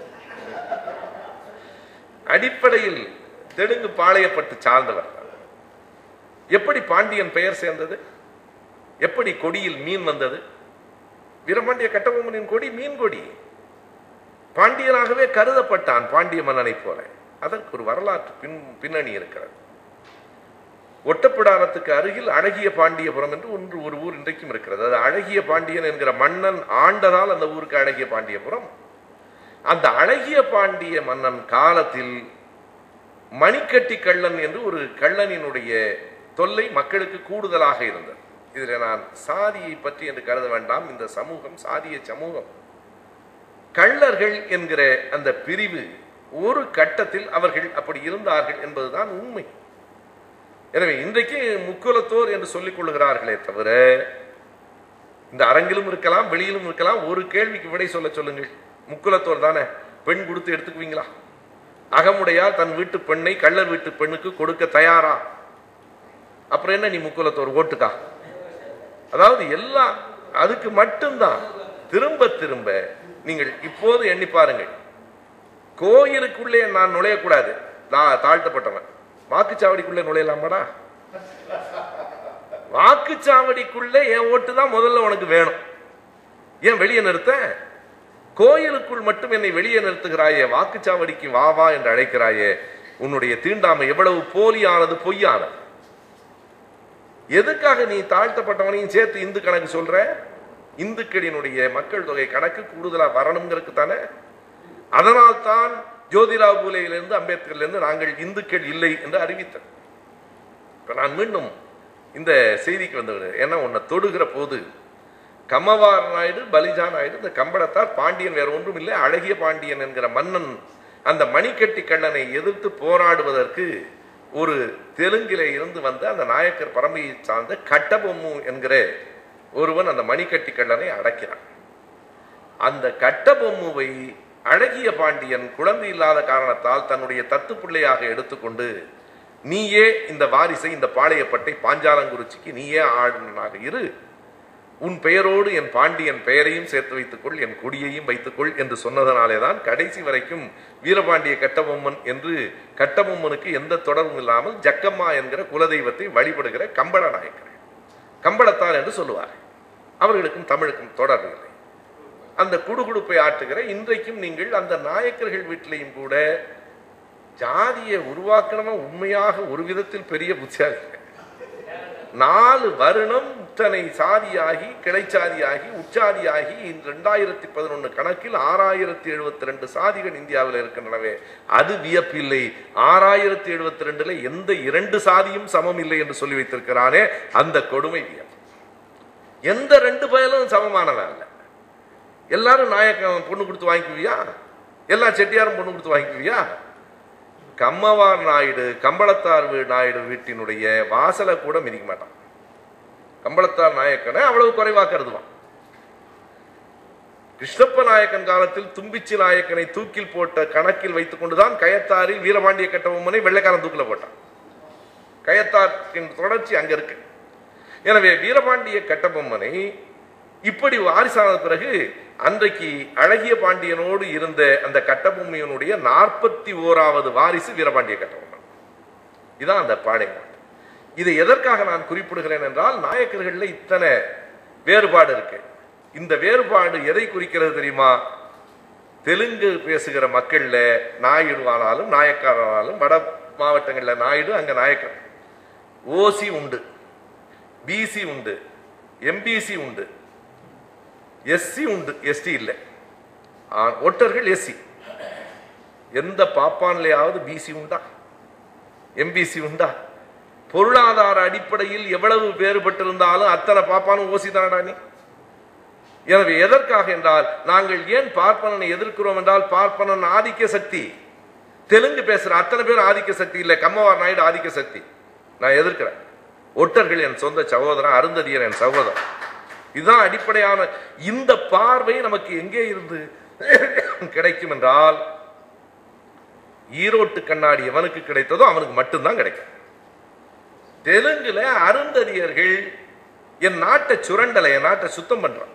அடிப்படையில் தெலுங்கு பாளையப்பட்டு சார்ந்தவர் எப்படி பாண்டியன் பெயர் சேர்ந்தது எப்படி கொடியில் மீன் வந்தது வீரபாண்டிய கட்டபொம்மனின் கொடி மீன் கொடி பாண்டியனாகவே கருதப்பட்டான் பாண்டிய மன்னனைப் போல அதற்கு ஒரு வரலாற்று பின் பின்னணி இருக்கிறது ஒட்டப்பிடாரத்துக்கு அருகில் அழகிய பாண்டியபுரம் என்று ஒன்று ஒரு ஊர் இன்றைக்கும் இருக்கிறது அது அழகிய பாண்டியன் என்கிற மன்னன் ஆண்டதால் அந்த ஊருக்கு அழகிய பாண்டியபுரம் அந்த அழகிய பாண்டிய மன்னன் காலத்தில் மணிக்கட்டி கள்ளன் என்று ஒரு கள்ளனினுடைய தொல்லை மக்களுக்கு கூடுதலாக இருந்தது இதில் நான் சாதியை பற்றி என்று கருத வேண்டாம் இந்த சமூகம் சாதிய சமூகம் கள்ளர்கள் என்கிற அந்த பிரிவு ஒரு கட்டத்தில் அவர்கள் அப்படி இருந்தார்கள் என்பதுதான் உண்மை எனவே இன்றைக்கு முக்குலத்தோர் என்று சொல்லிக் கொள்ளுகிறார்களே தவிர இந்த அரங்கிலும் இருக்கலாம் வெளியிலும் இருக்கலாம் ஒரு கேள்விக்கு விடை சொல்ல சொல்லுங்கள் முக்குலத்தோர் தானே பெண் கொடுத்து எடுத்துக்குவீங்களா அகமுடையால் தன் வீட்டு பெண்ணை கள்ளர் வீட்டு பெண்ணுக்கு கொடுக்க தயாரா அப்புறம் என்ன நீ முக்குலத்தோர் ஓட்டுக்கா அதாவது எல்லாம் அதுக்கு மட்டும்தான் திரும்ப திரும்ப நீங்கள் இப்போது எண்ணி பாருங்கள் கோயிலுக்குள்ளே நான் நுழையக்கூடாது நான் தாழ்த்தப்பட்டவன் வாக்குச்சாவடிக்குள்ளே நுழையலாமாடா வாக்குச்சாவடிக்குள்ளே என் ஓட்டு தான் முதல்ல உனக்கு வேணும் ஏன் வெளியே நிறுத்த கோயிலுக்குள் மட்டும் என்னை வெளியே நிறுத்துகிறாயே வாக்குச்சாவடிக்கு வா வா என்று அழைக்கிறாயே உன்னுடைய தீண்டாமை எவ்வளவு போலியானது பொய்யானது எதுக்காக நீ தாழ்த்தப்பட்டவனையும் சேர்த்து இந்து கணக்கு சொல்ற இந்துக்களினுடைய மக்கள் தொகை கணக்கு கூடுதலா வரணுங்கிறதுக்கு தானே அதனால் தான் ஜோதிராவ் பூலேயிலிருந்து அம்பேத்கர்லேருந்து நாங்கள் இந்துக்கள் இல்லை என்று அறிவித்தோம் இப்ப நான் மீண்டும் இந்த செய்திக்கு வந்து ஏன்னா உன்னை தொடுகிற போது கம்மவார் நாயுடு பலிஜா நாயுடு இந்த கம்பளத்தார் பாண்டியன் வேற ஒன்றும் இல்லை அழகிய பாண்டியன் என்கிற மன்னன் அந்த மணிக்கட்டி கண்ணனை எதிர்த்து போராடுவதற்கு ஒரு தெலுங்கிலே இருந்து வந்த அந்த நாயக்கர் பரம்பரையை சார்ந்த கட்டபொம்மு என்கிற ஒருவன் அந்த மணிக்கட்டி கண்ணனை அடக்கிறான் அந்த கட்டபொம்முவை அழகிய பாண்டியன் குழந்தை இல்லாத காரணத்தால் தன்னுடைய தத்து பிள்ளையாக எடுத்துக்கொண்டு நீயே இந்த வாரிசை இந்த பாளையப்பட்டை பாஞ்சாலங்குறிச்சிக்கு நீயே ஆளுநனாக இரு உன் பெயரோடு என் பாண்டியன் பெயரையும் சேர்த்து வைத்துக்கொள் என் கொடியையும் வைத்துக்கொள் என்று சொன்னதனாலே தான் கடைசி வரைக்கும் வீரபாண்டிய கட்டபொம்மன் என்று கட்டபொம்மனுக்கு எந்த தொடர்பும் இல்லாமல் ஜக்கம்மா என்கிற குலதெய்வத்தை வழிபடுகிற கம்பள நாயக்கர் கம்பளத்தார் என்று சொல்லுவார் அவர்களுக்கும் தமிழுக்கும் தொடர்பு இல்லை அந்த குடுகுடுப்பை ஆட்டுகிற இன்றைக்கும் நீங்கள் அந்த நாயக்கர்கள் வீட்டிலையும் கூட ஜாதியை உருவாக்கணுமா உண்மையாக ஒரு விதத்தில் பெரிய புத்தியாதி நாலு வருணம் இத்தனை சாதியாகி கிளைச்சாதியாகி உச்சாதியாகி ரெண்டாயிரத்தி பதினொன்று கணக்கில் ஆறாயிரத்தி எழுபத்தி ரெண்டு சாதிகள் இந்தியாவில் இருக்கின்றனவே அது வியப்பில்லை ஆறாயிரத்தி எழுபத்தி ரெண்டுல எந்த இரண்டு சாதியும் சமம் இல்லை என்று சொல்லி வைத்திருக்கிறானே அந்த கொடுமை வியப்பு எந்த ரெண்டு பயலும் சமமானவன் அல்ல எல்லாரும் நாயக்கம் பொண்ணு கொடுத்து வாங்கிக்குவியா எல்லா செட்டியாரும் பொண்ணு கொடுத்து வாங்கிக்குவியா கம்மவார் நாயுடு கம்பளத்தார் வீ- நாயுடு வீட்டினுடைய வாசலை கூட மிதிக்க மாட்டான் கம்பளத்தார் நாயக்கனை அவ்வளவு குறைவா கருதுவான் கிருஷ்ணப்ப நாயக்கன் காலத்தில் தும்பிச்சி நாயக்கனை தூக்கில் போட்ட கணக்கில் வைத்துக் கொண்டுதான் கயத்தாரில் வீரபாண்டிய கட்டபொம்மனை வெள்ளைக்காரன் தூக்கில போட்டான் கயத்தாற்றின் தொடர்ச்சி அங்க இருக்கு எனவே வீரபாண்டிய கட்டபொம்மனை இப்படி வாரிசான பிறகு அன்றைக்கு அழகிய பாண்டியனோடு இருந்த அந்த கட்டபொம்மையனுடைய நாற்பத்தி ஓராவது வாரிசு வீரபாண்டிய கட்டபொம்மன் இதான் அந்த பாடைமாட்டு இதை எதற்காக நான் குறிப்பிடுகிறேன் என்றால் நாயக்கர்கள்ல இத்தனை வேறுபாடு இருக்கு இந்த வேறுபாடு எதை குறிக்கிறது தெரியுமா தெலுங்கு பேசுகிற மக்கள்ல நாயுடு ஆனாலும் நாயக்காரனாலும் வட மாவட்டங்கள்ல நாயுடு அங்க நாயக்கர் ஓசி உண்டு பிசி உண்டு எம்பிசி உண்டு எஸ்சி உண்டு எஸ்டி இல்லை ஆ, ஒட்டர்கள் எஸ்சி எந்த பாப்பான்லையாவது பிசி உண்டா எம்பிசி உண்டா பொருளாதார அடிப்படையில் எவ்வளவு வேறுபட்டிருந்தாலும் அத்தனை பாப்பானும் ஓசிதானடா நீ எனவே எதற்காக என்றால் நாங்கள் ஏன் பார்ப்பனனை எதிர்க்கிறோம் என்றால் பார்ப்பனன் ஆதிக்க சக்தி தெலுங்கு பேசுற அத்தனை பேர் ஆதிக்க சக்தி இல்லை கம்மவார் நாயுடு ஆதிக்க சக்தி நான் எதிர்க்கிறேன் ஒட்டர்கள் என் சொந்த சகோதரன் அருந்ததியர் என் சகோதரன் இதுதான் அடிப்படையான இந்த பார்வை நமக்கு எங்கே இருந்து கிடைக்கும் என்றால் ஈரோட்டு கண்ணாடி எவனுக்கு கிடைத்ததோ அவனுக்கு மட்டும்தான் கிடைக்கும் தெலுங்குல அருந்ததியர்கள் என் நாட்டை சுரண்டலை என் நாட்டை சுத்தம் பண்றான்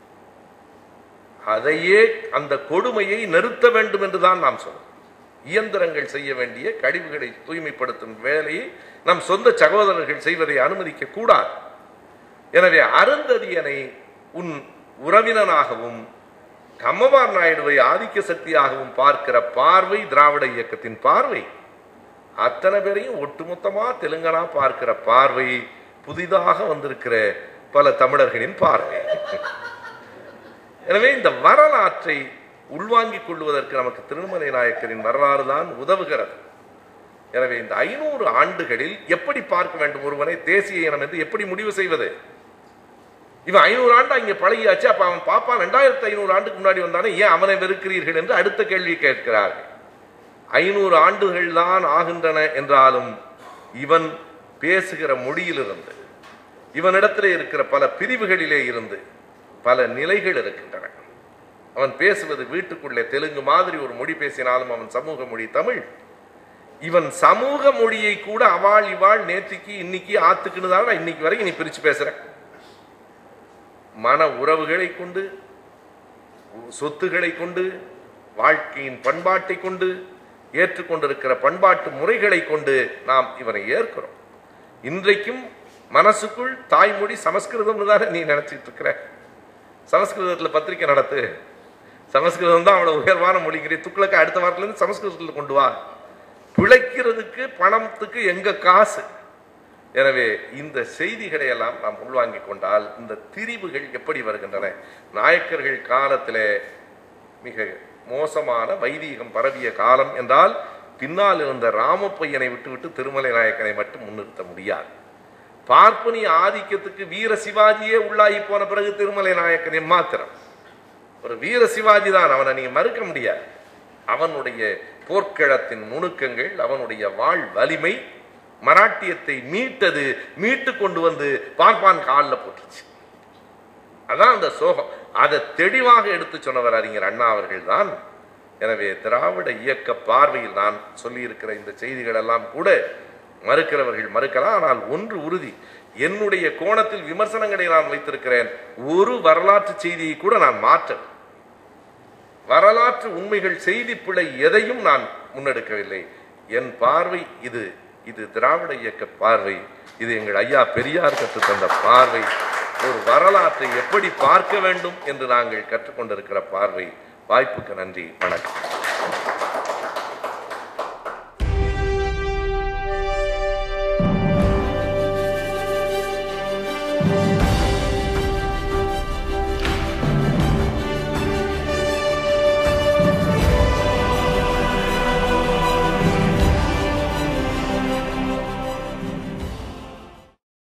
அதையே அந்த கொடுமையை நிறுத்த வேண்டும் என்றுதான் நாம் சொல்றோம் இயந்திரங்கள் செய்ய வேண்டிய கழிவுகளை தூய்மைப்படுத்தும் வேலையை நம் சொந்த சகோதரர்கள் செய்வதை அனுமதிக்க கூடாது எனவே அருந்ததியனை உன் உறவினனாகவும் கம்மவார் நாயுடுவை ஆதிக்க சக்தியாகவும் பார்க்கிற பார்வை திராவிட இயக்கத்தின் பார்வை அத்தனை பேரையும் ஒட்டுமொத்தமா தெலுங்கனா பார்க்கிற பார்வை புதிதாக வந்திருக்கிற பல தமிழர்களின் பார்வை எனவே இந்த வரலாற்றை உள்வாங்கிக் கொள்வதற்கு நமக்கு திருமலை நாயக்கரின் வரலாறு தான் உதவுகிறது எனவே இந்த ஐநூறு ஆண்டுகளில் எப்படி பார்க்க வேண்டும் ஒருவனை தேசிய இனம் என்று எப்படி முடிவு செய்வது இவன் ஐநூறு ஆண்டு அங்கே பழகியாச்சு அப்ப அவன் பாப்பான் ரெண்டாயிரத்தி ஐநூறு ஆண்டுக்கு முன்னாடி வந்தானே ஏன் அவனை வெறுக்கிறீர்கள் என்று அடுத்த கேள்வி கேட்கிறார்கள் ஐநூறு ஆண்டுகள் தான் ஆகின்றன என்றாலும் இவன் பேசுகிற மொழியிலிருந்து இவனிடத்திலே இருக்கிற பல பிரிவுகளிலே இருந்து பல நிலைகள் இருக்கின்றன அவன் பேசுவது வீட்டுக்குள்ளே தெலுங்கு மாதிரி ஒரு மொழி பேசினாலும் அவன் சமூக மொழி தமிழ் இவன் சமூக மொழியை கூட அவாள் இவாள் நேத்திக்கு இன்னைக்கு ஆத்துக்குன்னு தான் நான் இன்னைக்கு வரைக்கும் நீ பிரிச்சு பேசுறேன் மன உறவுகளை கொண்டு சொத்துக்களை கொண்டு வாழ்க்கையின் பண்பாட்டை கொண்டு ஏற்றுக்கொண்டிருக்கிற பண்பாட்டு முறைகளை கொண்டு நாம் இவனை ஏற்கிறோம் இன்றைக்கும் மனசுக்குள் தாய்மொழி சமஸ்கிருதம்னு தானே நீ நினைச்சிட்டு இருக்கிற சமஸ்கிருதத்தில் பத்திரிக்கை நடத்து சமஸ்கிருதம் தான் அவ்வளவு உயர்வான மொழிங்கிற துக்ளக்க அடுத்த வாரத்துல இருந்து சமஸ்கிருதத்தில் கொண்டு வா பிழைக்கிறதுக்கு பணத்துக்கு எங்க காசு எனவே இந்த செய்திகளை எல்லாம் நாம் உள்வாங்கிக் கொண்டால் இந்த திரிவுகள் எப்படி வருகின்றன நாயக்கர்கள் காலத்திலே மிக மோசமான வைதீகம் பரவிய காலம் என்றால் பின்னால் இருந்த ராமப்பையனை விட்டுவிட்டு திருமலை நாயக்கனை மட்டும் முன்னிறுத்த முடியாது பார்ப்பனி ஆதிக்கத்துக்கு வீர சிவாஜியே உள்ளாகி போன பிறகு திருமலை நாயக்கனை மாத்திரம் ஒரு வீர சிவாஜி தான் அவனை நீங்க மறுக்க முடியாது அவனுடைய போர்க்களத்தின் நுணுக்கங்கள் அவனுடைய வாழ் வலிமை மராட்டியத்தை மீட்டது மீட்டு கொண்டு வந்து பார்ப்பான் காலில் போட்டுச்சு அதான் அந்த சோகம் அதை தெளிவாக எடுத்து சொன்னவர் அறிஞர் அண்ணா அவர்கள் தான் எனவே திராவிட இயக்க பார்வையில் நான் சொல்லியிருக்கிற இந்த செய்திகள் எல்லாம் கூட மறுக்கிறவர்கள் மறுக்கலாம் ஆனால் ஒன்று உறுதி என்னுடைய கோணத்தில் விமர்சனங்களை நான் வைத்திருக்கிறேன் ஒரு வரலாற்று செய்தியை கூட நான் மாற்ற வரலாற்று உண்மைகள் செய்தி பிழை எதையும் நான் முன்னெடுக்கவில்லை என் பார்வை இது இது திராவிட இயக்க பார்வை இது எங்கள் ஐயா பெரியார் கற்றுத் தந்த பார்வை ஒரு வரலாற்றை எப்படி பார்க்க வேண்டும் என்று நாங்கள் கற்றுக்கொண்டிருக்கிற பார்வை வாய்ப்புக்கு நன்றி வணக்கம்